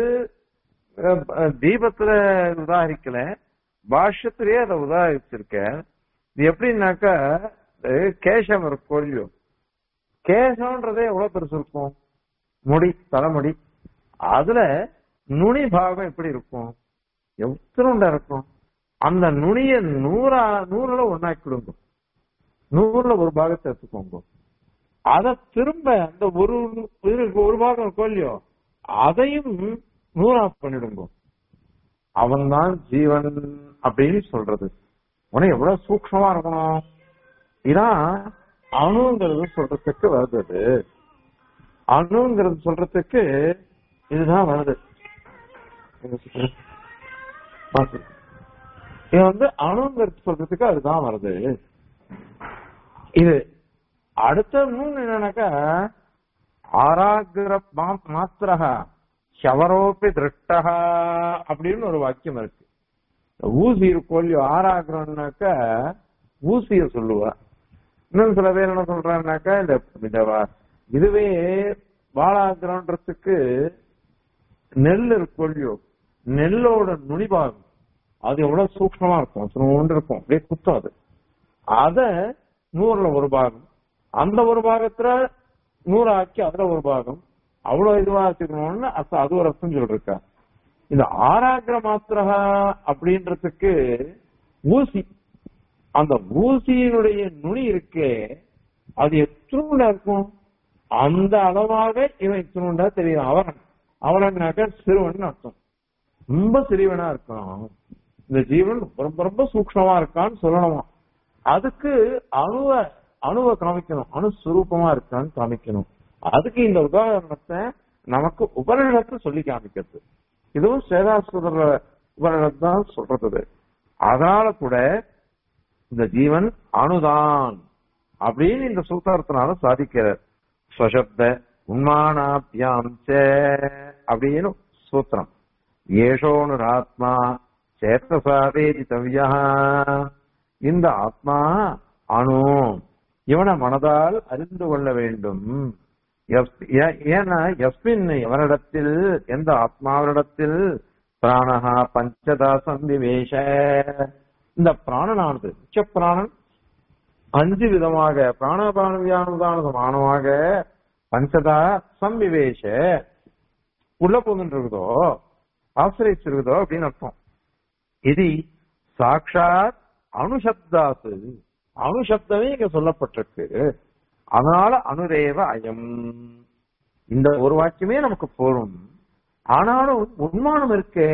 தீபத்துல உதாரிக்கல பாஷ்யத்திலேயே அதை உதாரிச்சிருக்க இது எப்படின்னாக்கா கேசம் இருக்கும் இல்லையோ கேசம்ன்றதே எவ்வளவு பெருசு இருக்கும் முடி தலைமுடி அதுல நுனி பாகம் எப்படி இருக்கும் எத்தனை இருக்கும் அந்த நுனிய நூறா நூறுல ஒன்னாக்கிடுங்க நூறுல ஒரு பாகத்தை எடுத்துக்கோங்க அத திரும்ப அந்த ஒரு ஒரு பாகம் இருக்கும் இல்லையோ அதையும் நூறா பண்ணிடுங்க அவன் தான் ஜீவன் அப்படின்னு சொல்றது உனக்கு எவ்வளவு சூக்ஷமா இருக்கணும் இதான் அணுங்கிறது சொல்றதுக்கு வருது அணுங்கிறது சொல்றதுக்கு இதுதான் வருது இது வந்து அணுங்கிறது சொல்றதுக்கு அதுதான் வருது இது அடுத்த மூணு என்னன்னாக்கா ஆராகிர மாத்திரகா ஷவரோப்பி திருஷ்டகா அப்படின்னு ஒரு வாக்கியம் இருக்கு ஊசி இருக்கும் இல்லையோ ஆராகிறோம்னாக்கா ஊசிய சொல்லுவா இன்னும் சில பேர் என்ன சொல்றாங்கனாக்கா இந்த இந்த இதுவே வாழாகிறோன்றதுக்கு நெல் இருக்கும் இல்லையோ நெல்லோட நுனிபாகம் அது எவ்வளவு சூக்ஷமா இருக்கும் சின்னோண்டு இருக்கும் அப்படியே குத்தம் அது அத நூறுல ஒரு பாகம் அந்த ஒரு பாகத்துல நூறு ஆக்கி அதுல ஒரு பாகம் அவ்வளவு இதுவா வச்சுக்கணும்னு அது ஒரு அர்த்தம் சொல்லிருக்கா இந்த ஆராகிர மாத்திரகா அப்படின்றதுக்கு ஊசி அந்த ஊசியினுடைய நுனி இருக்கே அது எத்தனோண்டா இருக்கும் அந்த அளவாக இவன் எத்தனோண்டா தெரியும் அவன் அவனாக்க சிறுவன் அர்த்தம் ரொம்ப சிறுவனா இருக்கான் இந்த ஜீவன் ரொம்ப ரொம்ப சூக்ஷமா இருக்கான்னு சொல்லணுமா அதுக்கு அணுவ அணுவை காமிக்கணும் அணுஸ்வரூபமா இருக்கான்னு காமிக்கணும் அதுக்கு இந்த உதாரணத்தை நமக்கு உபரிடத்தை சொல்லி காமிக்கிறது இதுவும் சேதாசுதர உபரிடம் தான் சொல்றது அதனால கூட இந்த ஜீவன் அணுதான் அப்படின்னு இந்த சூத்திரத்தினால சாதிக்கிறார் ஸ்வசப்த உண்மானாபியாம் அப்படின்னு சூத்திரம் ஏஷோனுராத்மா சேத்தசா வேதித்தவ்யா இந்த ஆத்மா அணு இவனை மனதால் அறிந்து கொள்ள வேண்டும் எஸ்- ஏ- ஏன்னா எஸ்மின் எவரிடத்தில் எந்த ஆத்மாவினிடத்தில் பிராணஹா பஞ்சதா சந்திவேஷ இந்த பிராணனானது உச்ச பிராணன் அஞ்சு விதமாக பிராணபான வியானதான சமானமாக பஞ்சதா சம்விவேஷ உள்ள போகின்றிருக்குதோ ஆசிரியச்சிருக்குதோ அப்படின்னு அர்த்தம் இது சாட்சாத் அணுசப்தாசு அணுசப்தமே இங்க சொல்லப்பட்டிருக்கு அதனால அனுரேவ அயம் இந்த ஒரு வாக்கியமே நமக்கு போரும் ஆனாலும் உண்மானம் இருக்கே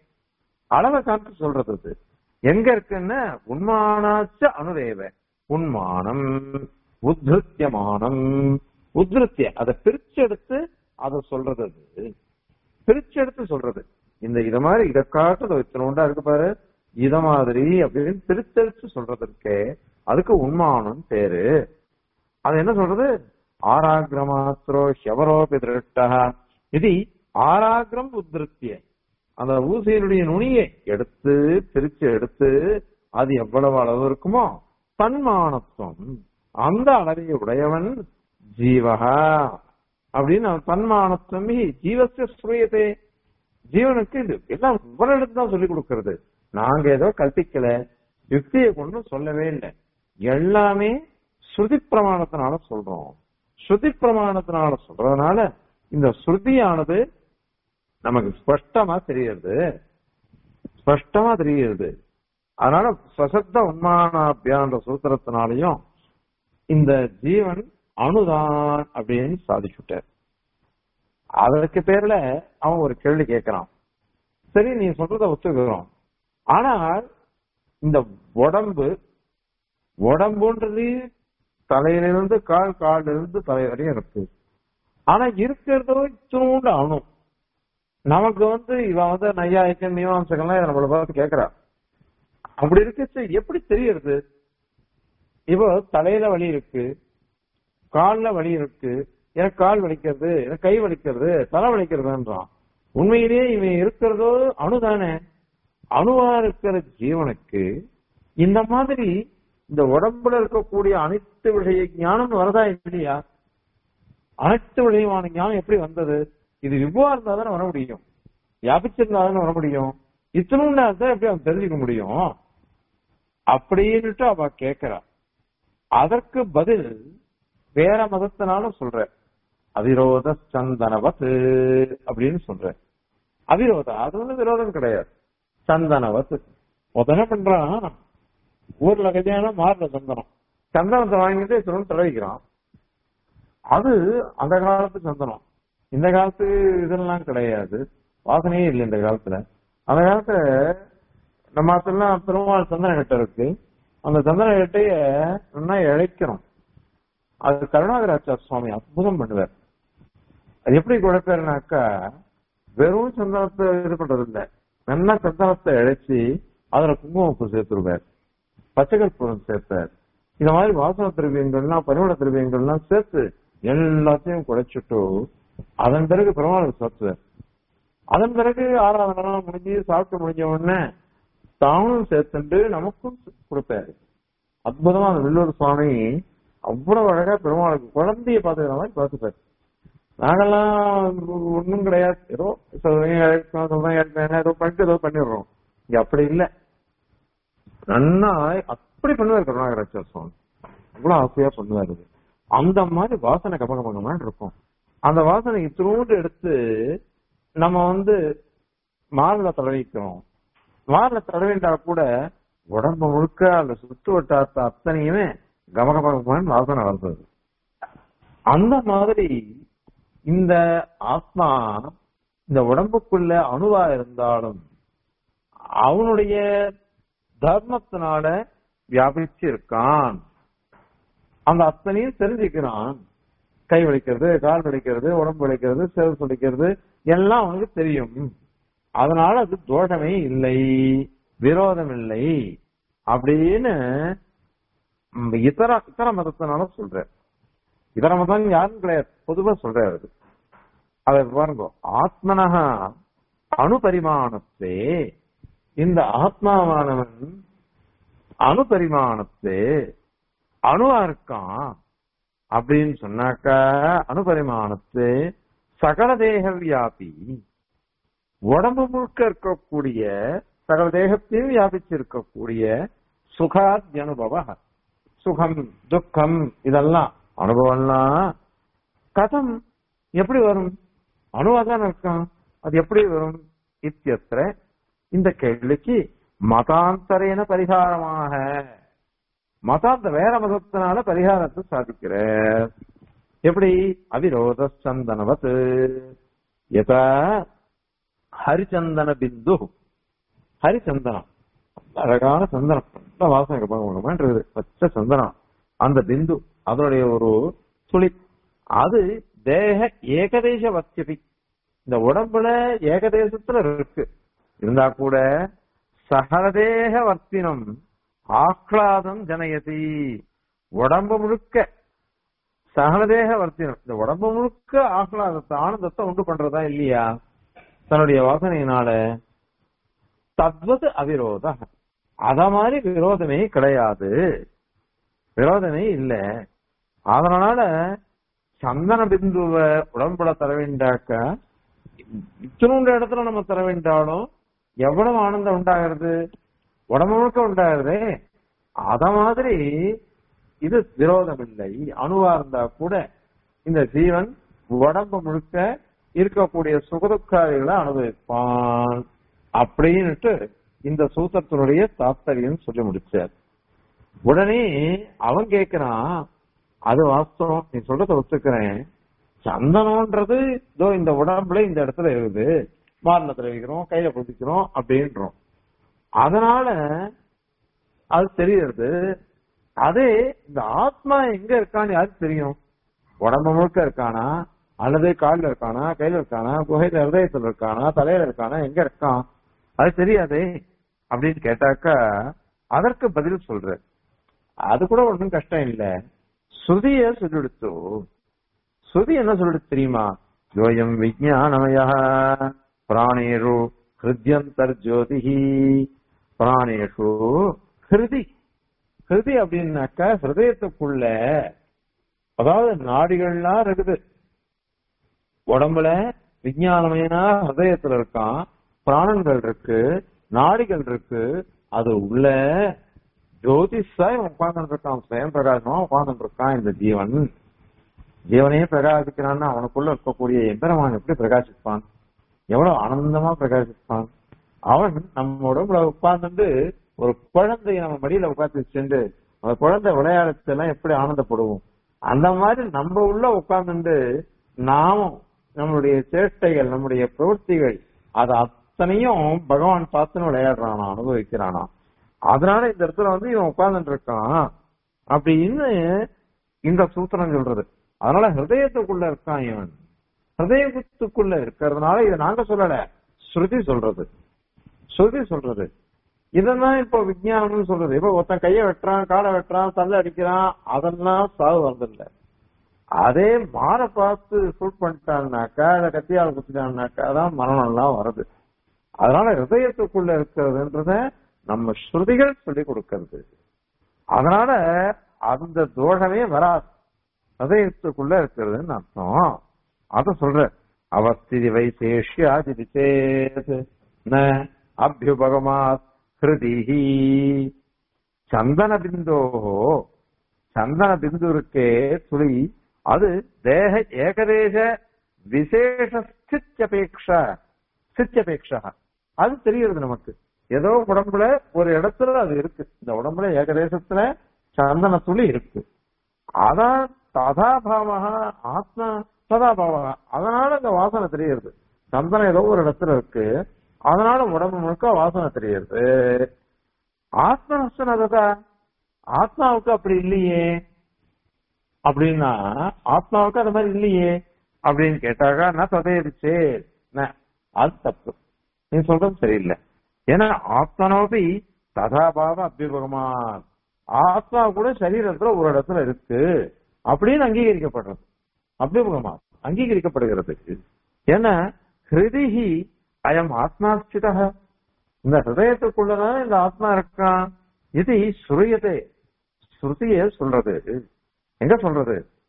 அளவை காட்டு சொல்றது அது எங்க இருக்குன்னு உண்மானாச்ச அனுரேவ உண்மானம் உத்ருத்தியமானம் உத்ருத்திய அதை பிரிச்செடுத்து அதை சொல்றது அது பிரிச்செடுத்து சொல்றது இந்த இத மாதிரி இத காட்டு இத்தனோண்டா இருக்கு பாரு இத மாதிரி அப்படின்னு பிரிச்செடுத்து சொல்றது இருக்கே அதுக்கு உண்மானம் பேரு அது என்ன சொல்றது ஆராகிரமாத்திரோ ஷவரோபி திருட்டா இது ஆராகிரம் உத்ருத்திய அந்த ஊசியினுடைய நுனியை எடுத்து பிரிச்சு எடுத்து அது எவ்வளவு அளவு இருக்குமோ தன்மானத்துவம் அந்த அளவை உடையவன் ஜீவகா அப்படின்னு அவன் தன்மானத்துவம் ஜீவசிய ஸ்ரூயத்தை ஜீவனுக்கு இது எல்லாம் இவரிடத்து தான் சொல்லிக் கொடுக்கிறது நாங்க ஏதோ கற்பிக்கல யுக்தியை கொண்டு சொல்லவே இல்லை எல்லாமே ஸ்ருதி பிரமாணத்தினால சொல்றோம் ஸ்ருதி பிரமாணத்தினால சொல்றதுனால இந்த ஸ்ருதியானது நமக்கு ஸ்பஷ்டமா தெரியுது ஸ்பஷ்டமா தெரியுது அதனால சசப்த உண்மானாபியான்ற சூத்திரத்தினாலையும் இந்த ஜீவன் அணுதான் அப்படின்னு சாதிச்சுட்டார் அதற்கு பேர்ல அவன் ஒரு கேள்வி கேட்கிறான் சரி நீ சொல்றத ஒத்துக்கிறோம் ஆனால் இந்த உடம்பு உடம்புன்றது தலையிலிருந்து கால் காலில் இருந்து தலை வரையும் இருக்கு ஆனா இருக்கிறதோ இத்தனோண்டு அணு நமக்கு வந்து இவன் வந்து நையாயிக்கம் மீமாம்சங்கள்லாம் இதை நம்மள பார்த்து கேட்கிறா அப்படி இருக்கச்சு எப்படி தெரியறது இப்போ தலையில வலி இருக்கு கால்ல வலி இருக்கு எனக்கு கால் வலிக்கிறது எனக்கு கை வலிக்கிறது தலை வலிக்கிறதுன்றான் உண்மையிலேயே இவன் இருக்கிறதோ அணுதானே அணுவா இருக்கிற ஜீவனுக்கு இந்த மாதிரி இந்த உடம்புல இருக்கக்கூடிய அனைத்து விஷய ஞானம் வரதா இல்லையா அனைத்து விஷயமான ஞானம் எப்படி வந்தது இது விபுவா இருந்தா தானே வர முடியும் வியாபிச்சிருந்தா தானே வர முடியும் இத்தனும் தான் எப்படி அவன் தெரிஞ்சுக்க முடியும் அப்படின்னுட்டு அவ கேட்கிறா அதற்கு பதில் வேற மதத்தினால சொல்ற அவிரோத சந்தனவத் அப்படின்னு சொல்ற அவிரோதம் அது வந்து விரோதம் கிடையாது சந்தனவத் என்ன பண்றான் ஊர்ல கல்யாணம் மாறுற சந்தனம் சந்தனத்தை வாங்கிட்டு சொல்லி தடவிக்கிறான் அது அந்த காலத்து சந்தனம் இந்த காலத்து இதெல்லாம் கிடையாது வாசனையே இல்லை இந்த காலத்துல அந்த காலத்துல நம்ம அதெல்லாம் பெருமாள் சந்தன கட்டை இருக்கு அந்த சந்தன கட்டைய நல்லா இழைக்கணும் அது கருணாகராச்சார் சுவாமி அற்புதம் பண்ணுவார் அது எப்படி குழப்பாருனாக்கா வெறும் சந்தனத்தை இது பண்றது இல்ல நல்லா சந்தனத்தை இழைச்சி அதுல குங்குமப்பு சேர்த்துருவார் பச்சை கற்பூரம் சேர்த்தார் இந்த மாதிரி வாசன திரவியங்கள்லாம் பரிமள திரவியங்கள்லாம் சேர்த்து எல்லாத்தையும் குழைச்சிட்டு அதன் பிறகு பெருமாளுக்கு சாத்துவார் அதன் பிறகு ஆராதனை முடிஞ்சு சாப்பிட்டு முடிஞ்ச உடனே தானும் சேர்த்துட்டு நமக்கும் கொடுப்பாரு அற்புதமா அந்த வில்லூர் சுவாமி அவ்வளவு அழகா பெருமாளுக்கு குழந்தைய பாத்துக்கிற மாதிரி பாத்துப்பாரு நாங்கெல்லாம் ஒண்ணும் கிடையாது ஏதோ ஏதோ பண்ணிட்டு ஏதோ பண்ணிடுறோம் இங்க அப்படி இல்ல நன்னா அப்படி பண்ணுவார் கருணாகராச்சார் சுவாமி அவ்வளவு ஆசையா பண்ணுவாரு அந்த மாதிரி வாசனை கபகபகமான இருக்கும் அந்த வாசனை இத்தினூண்டு எடுத்து நம்ம வந்து மார்ல தடவிக்கிறோம் மார்ல தடவிண்டா கூட உடம்பு முழுக்க அந்த சுத்து வட்டாரத்தை அத்தனையுமே கமகமகமான வாசனை வருது அந்த மாதிரி இந்த ஆத்மா இந்த உடம்புக்குள்ள அணுவா இருந்தாலும் அவனுடைய தர்மத்தினால வியாபிச்சு இருக்கான் அந்த அத்தனையும் தெரிஞ்சுக்கிறான் கை வலிக்கிறது கால் வலிக்கிறது உடம்பு வலிக்கிறது சேவல் வலிக்கிறது எல்லாம் அவனுக்கு தெரியும் அதனால அது தோஷமே இல்லை விரோதம் இல்லை அப்படின்னு இதர இதர மதத்தினால சொல்ற இதர மதம் யாரும் கிடையாது பொதுவா சொல்றாரு அதை பாருங்க ஆத்மனகா அணுபரிமாணத்தே இந்த ஆத்மாவானவன் அணுபரிமாணத்தே அணுவா இருக்கான் அப்படின்னு சொன்னாக்கா அணுபரிமாணத்து சகல தேக வியாபி உடம்பு முழுக்க இருக்கக்கூடிய சகல தேகத்தையும் வியாபிச்சிருக்கக்கூடிய சுகாத் அனுபவ சுகம் துக்கம் இதெல்லாம் அனுபவம்லாம் கதம் எப்படி வரும் அணுவாதான் இருக்கான் அது எப்படி வரும் இத்தியத்திர இந்த கேள்விக்கு மதாந்தரேன பரிகாரமாக மதாந்த வேற மதத்தினால பரிகாரத்தை சாதிக்கிற எப்படி அவிரோத சந்தனவத் யதா ஹரிச்சந்தன பிந்து ஹரிச்சந்தனம் அழகான சந்தனம் நல்ல வாசனை இருக்குது பச்சை சந்தனம் அந்த பிந்து அதனுடைய ஒரு துளி அது தேக ஏகதேச வத்தியதி இந்த உடம்புல ஏகதேசத்துல இருக்கு இருந்தா கூட சகலதேக வர்த்தினம் ஆஹ்லாதம் ஜனயதி உடம்பு முழுக்க சகலதேக வர்த்தினம் இந்த உடம்பு முழுக்க ஆஹ்லாதத்தை ஆனந்தத்தை உண்டு பண்றதா இல்லையா தன்னுடைய வாசனையினால தத்வது அவிரோத அத மாதிரி விரோதமே கிடையாது விரோதமே இல்ல அதனால சந்தன பிந்துவ உடம்புல தர வேண்டாக்க இத்தனோண்ட இடத்துல நம்ம தர வேண்டாலும் எவ்வளவு ஆனந்தம் உண்டாகிறது உடம்பு முழுக்க உண்டாகிறதே அத மாதிரி இது விரோதம் இல்லை அணுவா இருந்தா கூட இந்த ஜீவன் உடம்பு முழுக்க இருக்கக்கூடிய சுகதுக்காரிகளை அனுபவிப்பான் அப்படின்னுட்டு இந்த சூத்திரத்தினுடைய தாத்பரியம் சொல்லி முடிச்சார் உடனே அவன் கேக்குறான் அது வாஸ்தவம் நீ சொல்றத ஒத்துக்கிறேன் சந்தனம்ன்றது இதோ இந்த உடம்புல இந்த இடத்துல இருக்குது மாரணத்துல வைக்கிறோம் கையில பிடிக்கிறோம் அப்படின்றோம் அதனால அது தெரியுது அதே இந்த ஆத்மா எங்க இருக்கான்னு யாருக்கு தெரியும் உடம்பு முழுக்க இருக்கானா அல்லது காலில் இருக்கானா கையில இருக்கானா குகையில ஹிருதயத்துல இருக்கானா தலையில இருக்கானா எங்க இருக்கான் அது தெரியாதே அப்படின்னு கேட்டாக்கா அதற்கு பதில் சொல்ற அது கூட ஒன்றும் கஷ்டம் இல்ல ஸ்ருதிய சொல்லிடுத்து ஸ்ருதி என்ன சொல்லிடுச்சு தெரியுமா யோயம் விஜயானமய பிராணேரு ஹிருத்யந்தர் ஜோதிஹி பிராணேஷு ஹிருதி ஹிருதி அப்படின்னாக்கா ஹிருதயத்துக்குள்ள அதாவது நாடிகள்லாம் இருக்குது உடம்புல விஞ்ஞானமயனா ஹிருதயத்துல இருக்கான் பிராணங்கள் இருக்கு நாடிகள் இருக்கு அது உள்ள ஜோதிஷா உட்கார்ந்து இருக்கான் சுயம் பிரகாசமா உட்கார்ந்து இருக்கான் இந்த ஜீவன் ஜீவனையே பிரகாசிக்கிறான்னா அவனுக்குள்ள இருக்கக்கூடிய எம்பெருமான் எப்படி பிரகாசிப்பான் எவ்வளவு ஆனந்தமா பிரகாசிப்பான் அவன் நம்ம உடம்புல உட்கார்ந்து ஒரு குழந்தைய நம்ம மடியில உட்காந்து சென்று அந்த குழந்தை விளையாடத்தெல்லாம் எப்படி ஆனந்தப்படுவோம் அந்த மாதிரி நம்ம உள்ள உட்கார்ந்து நாமும் நம்மளுடைய சேட்டைகள் நம்முடைய பிரவൃத்திகள் அது அத்தனையும் பகவான் பார்த்துன்னு விளையாடுறானா அனுபவிக்கிறானா அதனால இந்த இடத்துல வந்து இவன் உட்கார்ந்துட்டு இருக்கான் அப்படின்னு இந்த சூத்திரம் சொல்றது அதனால ஹிருதயத்துக்குள்ள இருக்கான் இவன் ஹிருதயத்துக்குள்ள இருக்கிறதுனால இதை நாங்க சொல்லல ஸ்ருதி சொல்றது ஸ்ருதி சொல்றது இதெல்லாம் இப்போ விஜயானம்னு சொல்றது இப்ப ஒருத்தன் கைய வெட்டுறான் காலை வெட்டுறான் தள்ள அடிக்கிறான் அதெல்லாம் சாவு வரதில்ல அதே மாற பார்த்து ஷூட் பண்ணிட்டான்னாக்கா இல்ல கத்தியால் குத்திட்டான்னாக்கா தான் மரணம் எல்லாம் வருது அதனால ஹிருதயத்துக்குள்ள இருக்கிறதுன்றத நம்ம ஸ்ருதிகள் சொல்லி கொடுக்கிறது அதனால அந்த தோஷமே வராது ஹதயத்துக்குள்ள இருக்கிறதுன்னு அர்த்தம் அத சொல்ற அவஸ்திதி வைசேஷ்யாதி சேத் ந அபியுபகமாத் ஹிருதிஹி சந்தன பிந்தோ சந்தன பிந்து இருக்கே துளி அது தேக ஏகதேச விசேஷ ஸ்தித்யபேக்ஷா ஸ்தித்யபேக்ஷா அது தெரிகிறது நமக்கு ஏதோ உடம்புல ஒரு இடத்துல அது இருக்கு இந்த உடம்புல ஏகதேசத்துல சந்தன துளி இருக்கு அதான் ததாபாவக ஆத்மா சதாபாவக அதனால இந்த வாசனை தெரியுது சந்தனம் ஏதோ ஒரு இடத்துல இருக்கு அதனால உடம்பு முழுக்க வாசனை தெரியுது ஆத்ம நஷ்டனதா ஆத்மாவுக்கு அப்படி இல்லையே அப்படின்னா ஆத்மாவுக்கு அது மாதிரி இல்லையே அப்படின்னு கேட்டாக்கா நான் சதேரிச்சே அது தப்பு நீ சொல்றது சரியில்லை ஏன்னா ஆத்மனோபி ததாபாவ அபியுபகமா ஆத்மா கூட சரீரத்துல ஒரு இடத்துல இருக்கு அப்படின்னு அங்கீகரிக்கப்படுறது அபியுபகமா அங்கீகரிக்கப்படுகிறது ஏன்னா ஹிருதிஹி அயம் ஆத்மாஸ்தித இந்த ஹிருதயத்துக்குள்ளதான் இந்த ஆத்மா இருக்கான் இது சுரியதே ஸ்ருதியே சொல்றது எங்க சொல்றது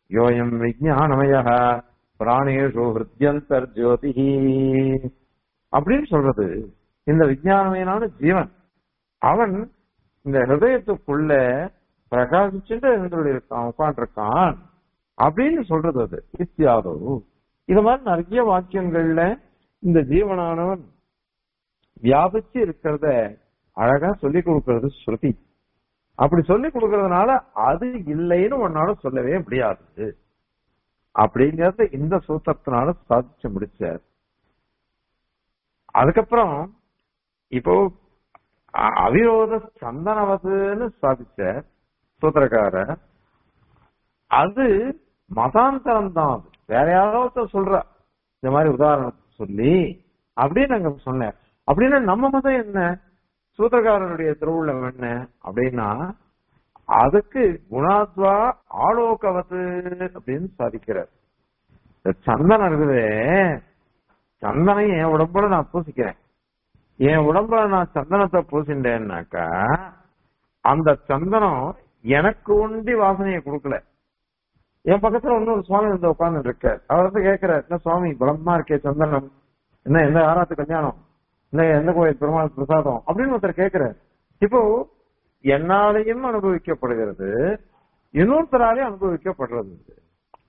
யோயம் விஜயானமய பிராணேஷு ஹிருத்யந்தர் ஜோதி அப்படின்னு சொல்றது இந்த விஜயானமயனான ஜீவன் அவன் இந்த ஹிருதயத்துக்குள்ள பிரகாசிச்சுட்டு இருந்துள்ள இருக்கான் உட்காந்துருக்கான் அப்படின்னு சொல்றது அது இத்தியாதோ இது மாதிரி நிறைய வாக்கியங்கள்ல இந்த ஜீவனானவன் வியாபிச்சு இருக்கிறத அழகா சொல்லி கொடுக்கறது ஸ்ருதி அப்படி சொல்லி கொடுக்கறதுனால அது இல்லைன்னு உன்னால சொல்லவே முடியாது அப்படிங்கறத இந்த சூத்திரத்தினால சாதிச்சு முடிச்சார் அதுக்கப்புறம் இப்போ அ- அவிரோத சந்தனவதுன்னு சாதிச்ச சூத்திரக்கார அது மதாந்தரம் தான் அது வேற யாரோ ஒருத்தர் சொல்ற இந்த மாதிரி உதாரணத்தை சொல்லி அப்படின்னு அங்க சொன்னேன் அப்படின்னா நம்ம மதம் என்ன சூத்திரக்காரனுடைய திருவுள்ளம் என்ன அப்படின்னா அதுக்கு குணாத்வா ஆலோகவத்து அப்படின்னு சாதிக்கிறார் இந்த சந்தனம் இருக்குதே சந்தனம் என் உடம்புல நான் பூசிக்கிறேன் என் உடம்புல நான் சந்தனத்தை பூசிட்டேன்னாக்கா அந்த சந்தனம் எனக்கு ஒண்டி வாசனையை கொடுக்கல என் பக்கத்துல இன்னொரு சுவாமி வந்து உட்கார்ந்து இருக்கார் அவர் வந்து கேட்கிறார் என்ன சுவாமி பலமா இருக்கே சந்தனம் என்ன எந்த ஆராத்து கல்யாணம் இல்ல எந்த கோயில் பெருமாள் பிரசாதம் அப்படின்னு ஒருத்தர் கேட்கிறார் இப்போ என்னாலையும் அனுபவிக்கப்படுகிறது இன்னொருத்தராலையும் அனுபவிக்கப்படுறது இது.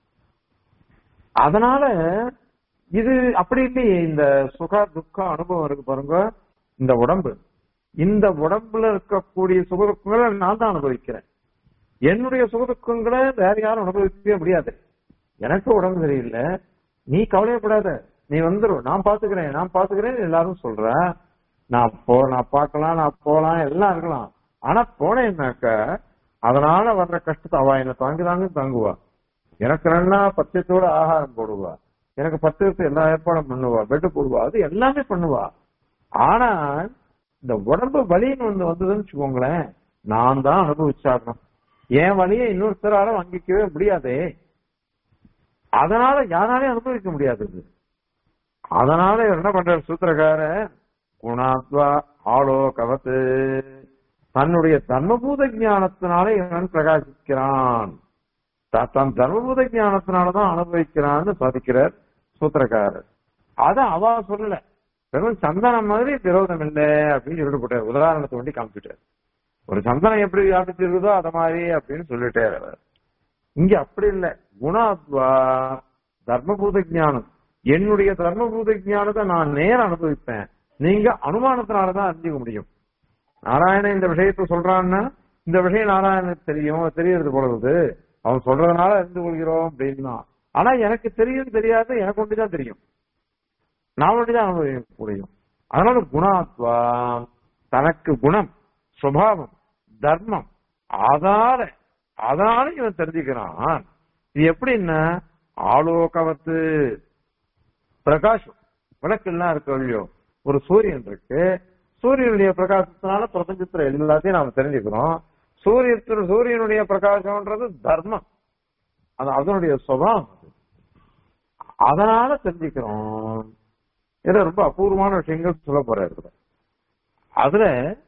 அதனால இது அப்படி இல்லையே இந்த சுக துக்க அனுபவம் இருக்கு பாருங்க இந்த உடம்பு இந்த உடம்புல இருக்கக்கூடிய சுக துக்கங்களை நான் தான் அனுபவிக்கிறேன் என்னுடைய சுக துக்கங்களை வேற யாரும் அனுபவிக்கவே முடியாது எனக்கு உடம்பு சரியில்லை நீ கவலையப்படாத நீ வந்துரும் நான் பாத்துக்கிறேன் நான் பாத்துக்கிறேன் எல்லாரும் சொல்ற நான் போ நான் பார்க்கலாம் நான் போலாம் எல்லாம் இருக்கலாம் ஆனா போனேன்னாக்க அதனால வர்ற கஷ்டத்தை அவ என்ன தாங்கி தாங்க தாங்குவா எனக்கு ரெண்டா பத்தியத்தோட ஆகாரம் போடுவா எனக்கு பத்தியத்தை எல்லா ஏற்பாடும் பண்ணுவா பெட்டு போடுவா அது எல்லாமே பண்ணுவா ஆனா இந்த உடம்பு வலின்னு ஒண்ணு வந்ததுன்னு வச்சுக்கோங்களேன் நான் தான் அனுபவிச்சாகணும் என் வழியை இன்னொருத்தரால வாங்கிக்கவே முடியாதே அதனால யாராலையும் அனுபவிக்க முடியாது இது. அதனால இவர் என்ன பண்றாரு சூத்திரக்கார குணாத்வா ஆளோ கவத்து தன்னுடைய தர்மபூத ஞானத்தினால இவன் பிரகாசிக்கிறான் த- தன் தர்மபூத ஞானத்தினாலதான் அனுபவிக்கிறான்னு சாதிக்கிறார் சூத்திரக்காரர் அத அவ சொல்லல வெறும் சந்தனம் மாதிரி விரோதம் இல்லை அப்படின்னு சொல்லிட்டு போட்டார் உதாரணத்தை கொண்டு காமிச்சிட்டார் ஒரு சந்தனம் எப்படி வியாபிச்சிருக்குதோ அத மாதிரி அப்படின்னு சொல்லிட்டார் அவர் இங்க அப்படி இல்ல குணாத்வா தர்மபூத ஞானம் என்னுடைய தர்மபூத ஞானத்தை நான் நேரம் அனுபவிப்பேன் நீங்க அனுமானத்தினாலதான் அறிஞ்சுக்க முடியும் நாராயணன் இந்த விஷயத்த சொல்றான்னா இந்த விஷயம் நாராயணனுக்கு தெரியும் தெரியறது போலது அவன் சொல்றதுனால அறிந்து கொள்கிறோம் அப்படின்னா ஆனா எனக்கு தெரியும் தெரியாது எனக்கு ஒன்றுதான் தெரியும் நான் ஒன்றுதான் அனுபவிக்க முடியும் அதனால குணாத்வா தனக்கு குணம் சுபாவம் தர்மம் ஆதார அதனால இவன் தெரிஞ்சுக்கிறான் இது எப்படின்னா ஆலோகவத்து பிரகாசம் விளக்கெல்லாம் இருக்கு இல்லையோ ஒரு சூரியன் இருக்கு சூரியனுடைய பிரகாசத்தினால பிரபஞ்சத்துல எல்லாத்தையும் நாம தெரிஞ்சுக்கிறோம் சூரியத்துல சூரியனுடைய பிரகாசம்ன்றது தர்மம் அது அதனுடைய சுபாவம் அது. அதனால தெரிஞ்சுக்கிறோம் இது ரொம்ப அபூர்வமான விஷயங்கள் சொல்ல போறாரு இதுல. அதுல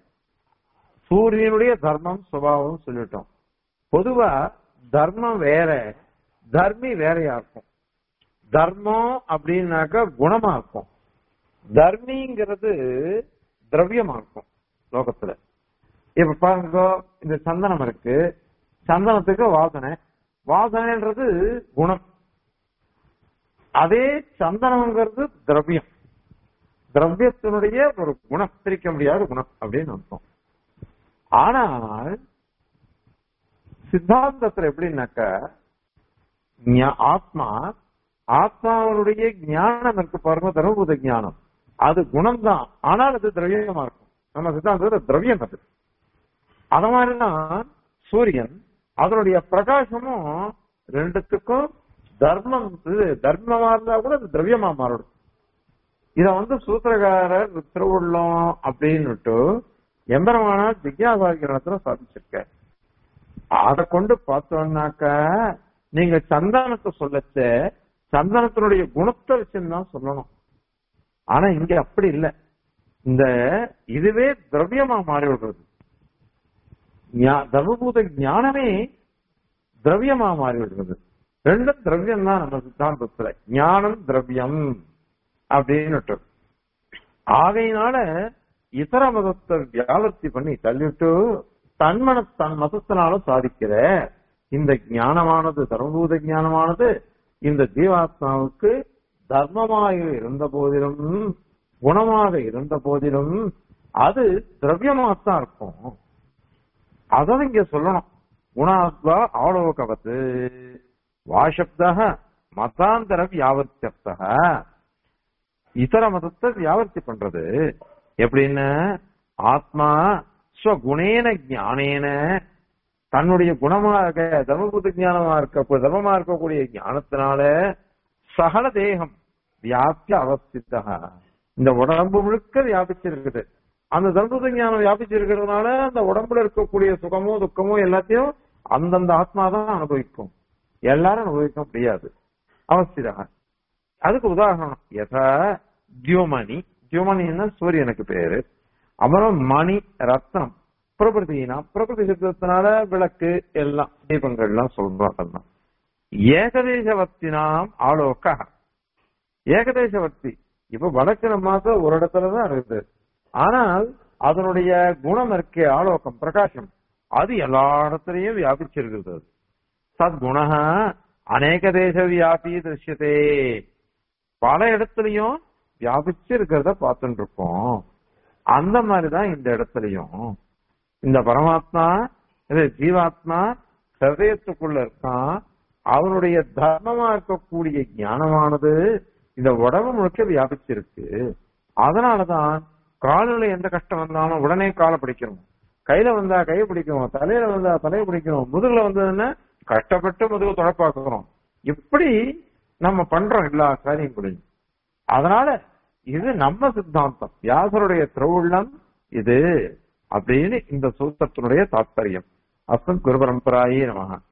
சூரியனுடைய தர்மம் சுபாவம் சொல்லிட்டோம் பொதுவா தர்மம் வேற தர்மி வேறையா இருக்கும் தர்மம் அப்படின்னாக்க குணமா இருக்கும் தர்மிங்கிறது திரவியமா இருக்கும் லோகத்துல இப்ப பாருங்க இந்த சந்தனம் இருக்கு சந்தனத்துக்கு வாசனை வாசனைன்றது குணம் அதே சந்தனம்ங்கிறது திரவியம் திரவியத்தினுடைய ஒரு குணம் பிரிக்க முடியாத குணம் அப்படின்னு அர்த்தம் ஆனால் சித்தாந்தத்துல எப்படின்னாக்க ஞா- ஆத்மா ஆத்மாவுடைய ஞானம் இருக்கு பாருங்க தர்மபூத ஞானம் அது குணம்தான் ஆனால் அது திரவியமா இருக்கும் நம்ம சித்தாந்தத்துல திரவியம் அது அத மாதிரிதான் சூரியன் அதனுடைய பிரகாசமும் ரெண்டுத்துக்கும் தர்மம் இது தர்மமா இருந்தா கூட அது திரவியமா மாறிடும் இத வந்து சூத்திரகாரர் திருவுள்ளம் அப்படின்னுட்டு எம்பெருமானார் ஜிக்யாசாகிரணத்துல சாதிச்சிருக்க அதை கொண்டு பார்த்தோம்னாக்க நீங்க சந்தனத்தை சொல்லச்ச சந்தனத்தினுடைய குணத்தை வச்சுதான் சொல்லணும் ஆனா இங்க அப்படி இல்ல இந்த இதுவே திரவியமா மாறி விடுறது ஞா- தர்மபூத ஞானமே திரவியமா மாறி விடுறது ரெண்டும் திரவியம் தான் நம்ம சித்தாந்தத்துல ஞானம் திரவியம் அப்படின்னு ஆகையினால இதர மதத்தை வியாபர்த்தி பண்ணி தள்ளிட்டு தன்மன தன் மதத்தினால சாதிக்கிற இந்த ஞானமானது சர்வபூத ஞானமானது இந்த ஜீவாத்மாவுக்கு தர்மமாக இருந்த போதிலும் குணமாக இருந்த போதிலும் அது திரவியமாகத்தான் இருக்கும் அதான் இங்க சொல்லணும் குணாத்வா ஆலோகவத்து வாசப்தக மதாந்தர வியாவர்த்தியர்த்தக இதர மதத்தை வியாவர்த்தி பண்றது எப்படின்னு ஆத்மா ஸ்வகுணேன ஞானேன தன்னுடைய குணமாக தர்மபுத்த ஞானமா இருக்க தர்மமா இருக்கக்கூடிய ஞானத்தினால சகல தேகம் வியாபிய அவஸ்தித்தக இந்த உடம்பு முழுக்க வியாபிச்சிருக்குது அந்த தர்மபுத்த ஞானம் வியாபிச்சிருக்கிறதுனால அந்த உடம்புல இருக்கக்கூடிய சுகமோ துக்கமோ எல்லாத்தையும் அந்தந்த ஆத்மா தான் அனுபவிக்கும் எல்லாரும் அனுபவிக்க முடியாது அவஸ்திதக அதுக்கு உதாரணம் யதா தியோமணி தியோமணின்னா சூரியனுக்கு பேரு அப்புறம் மணி ரத்னம் பிரகிருதினா பிரகிருதி சித்தத்தினால விளக்கு எல்லாம் தீபங்கள்லாம் சொல்றோம் அதெல்லாம் ஏகதேசவத்தினாம் ஆலோக ஏகதேசவர்த்தி இப்ப வடக்கு நம்ம ஒரு இடத்துலதான் இருக்குது ஆனால் அதனுடைய குணம் இருக்கே ஆலோகம் பிரகாசம் அது எல்லா இடத்துலயும் வியாபிச்சிருக்கிறது சத்குண அநேக தேச வியாபி திருஷ்யத்தே பல இடத்துலயும் வியாபிச்சு இருக்கிறத பார்த்துட்டு இருக்கோம் அந்த மாதிரிதான் இந்த இடத்துலயும் இந்த பரமாத்மா இது ஜீவாத்மா ஹிருதயத்துக்குள்ள இருக்கான் அவனுடைய தர்மமா இருக்கக்கூடிய ஞானமானது இந்த உடம்பு முழுக்க வியாபிச்சிருக்கு அதனாலதான் காலில் எந்த கஷ்டம் வந்தாலும் உடனே காலை பிடிக்கணும் கையில வந்தா கையை பிடிக்கணும் தலையில வந்தா தலையை பிடிக்கணும் முதுகுல வந்ததுன்னா கஷ்டப்பட்டு முதுகு தொடப்பாக்குறோம் இப்படி நம்ம பண்றோம் எல்லா காரியங்களையும் அதனால இது நம்ம சித்தாந்தம் வியாசருடைய திருவுள்ளம் இது அப்படின்னு இந்த சூத்திரத்தினுடைய தாத்பரியம் அஸ்மத் குரு பரம்பராயே நமக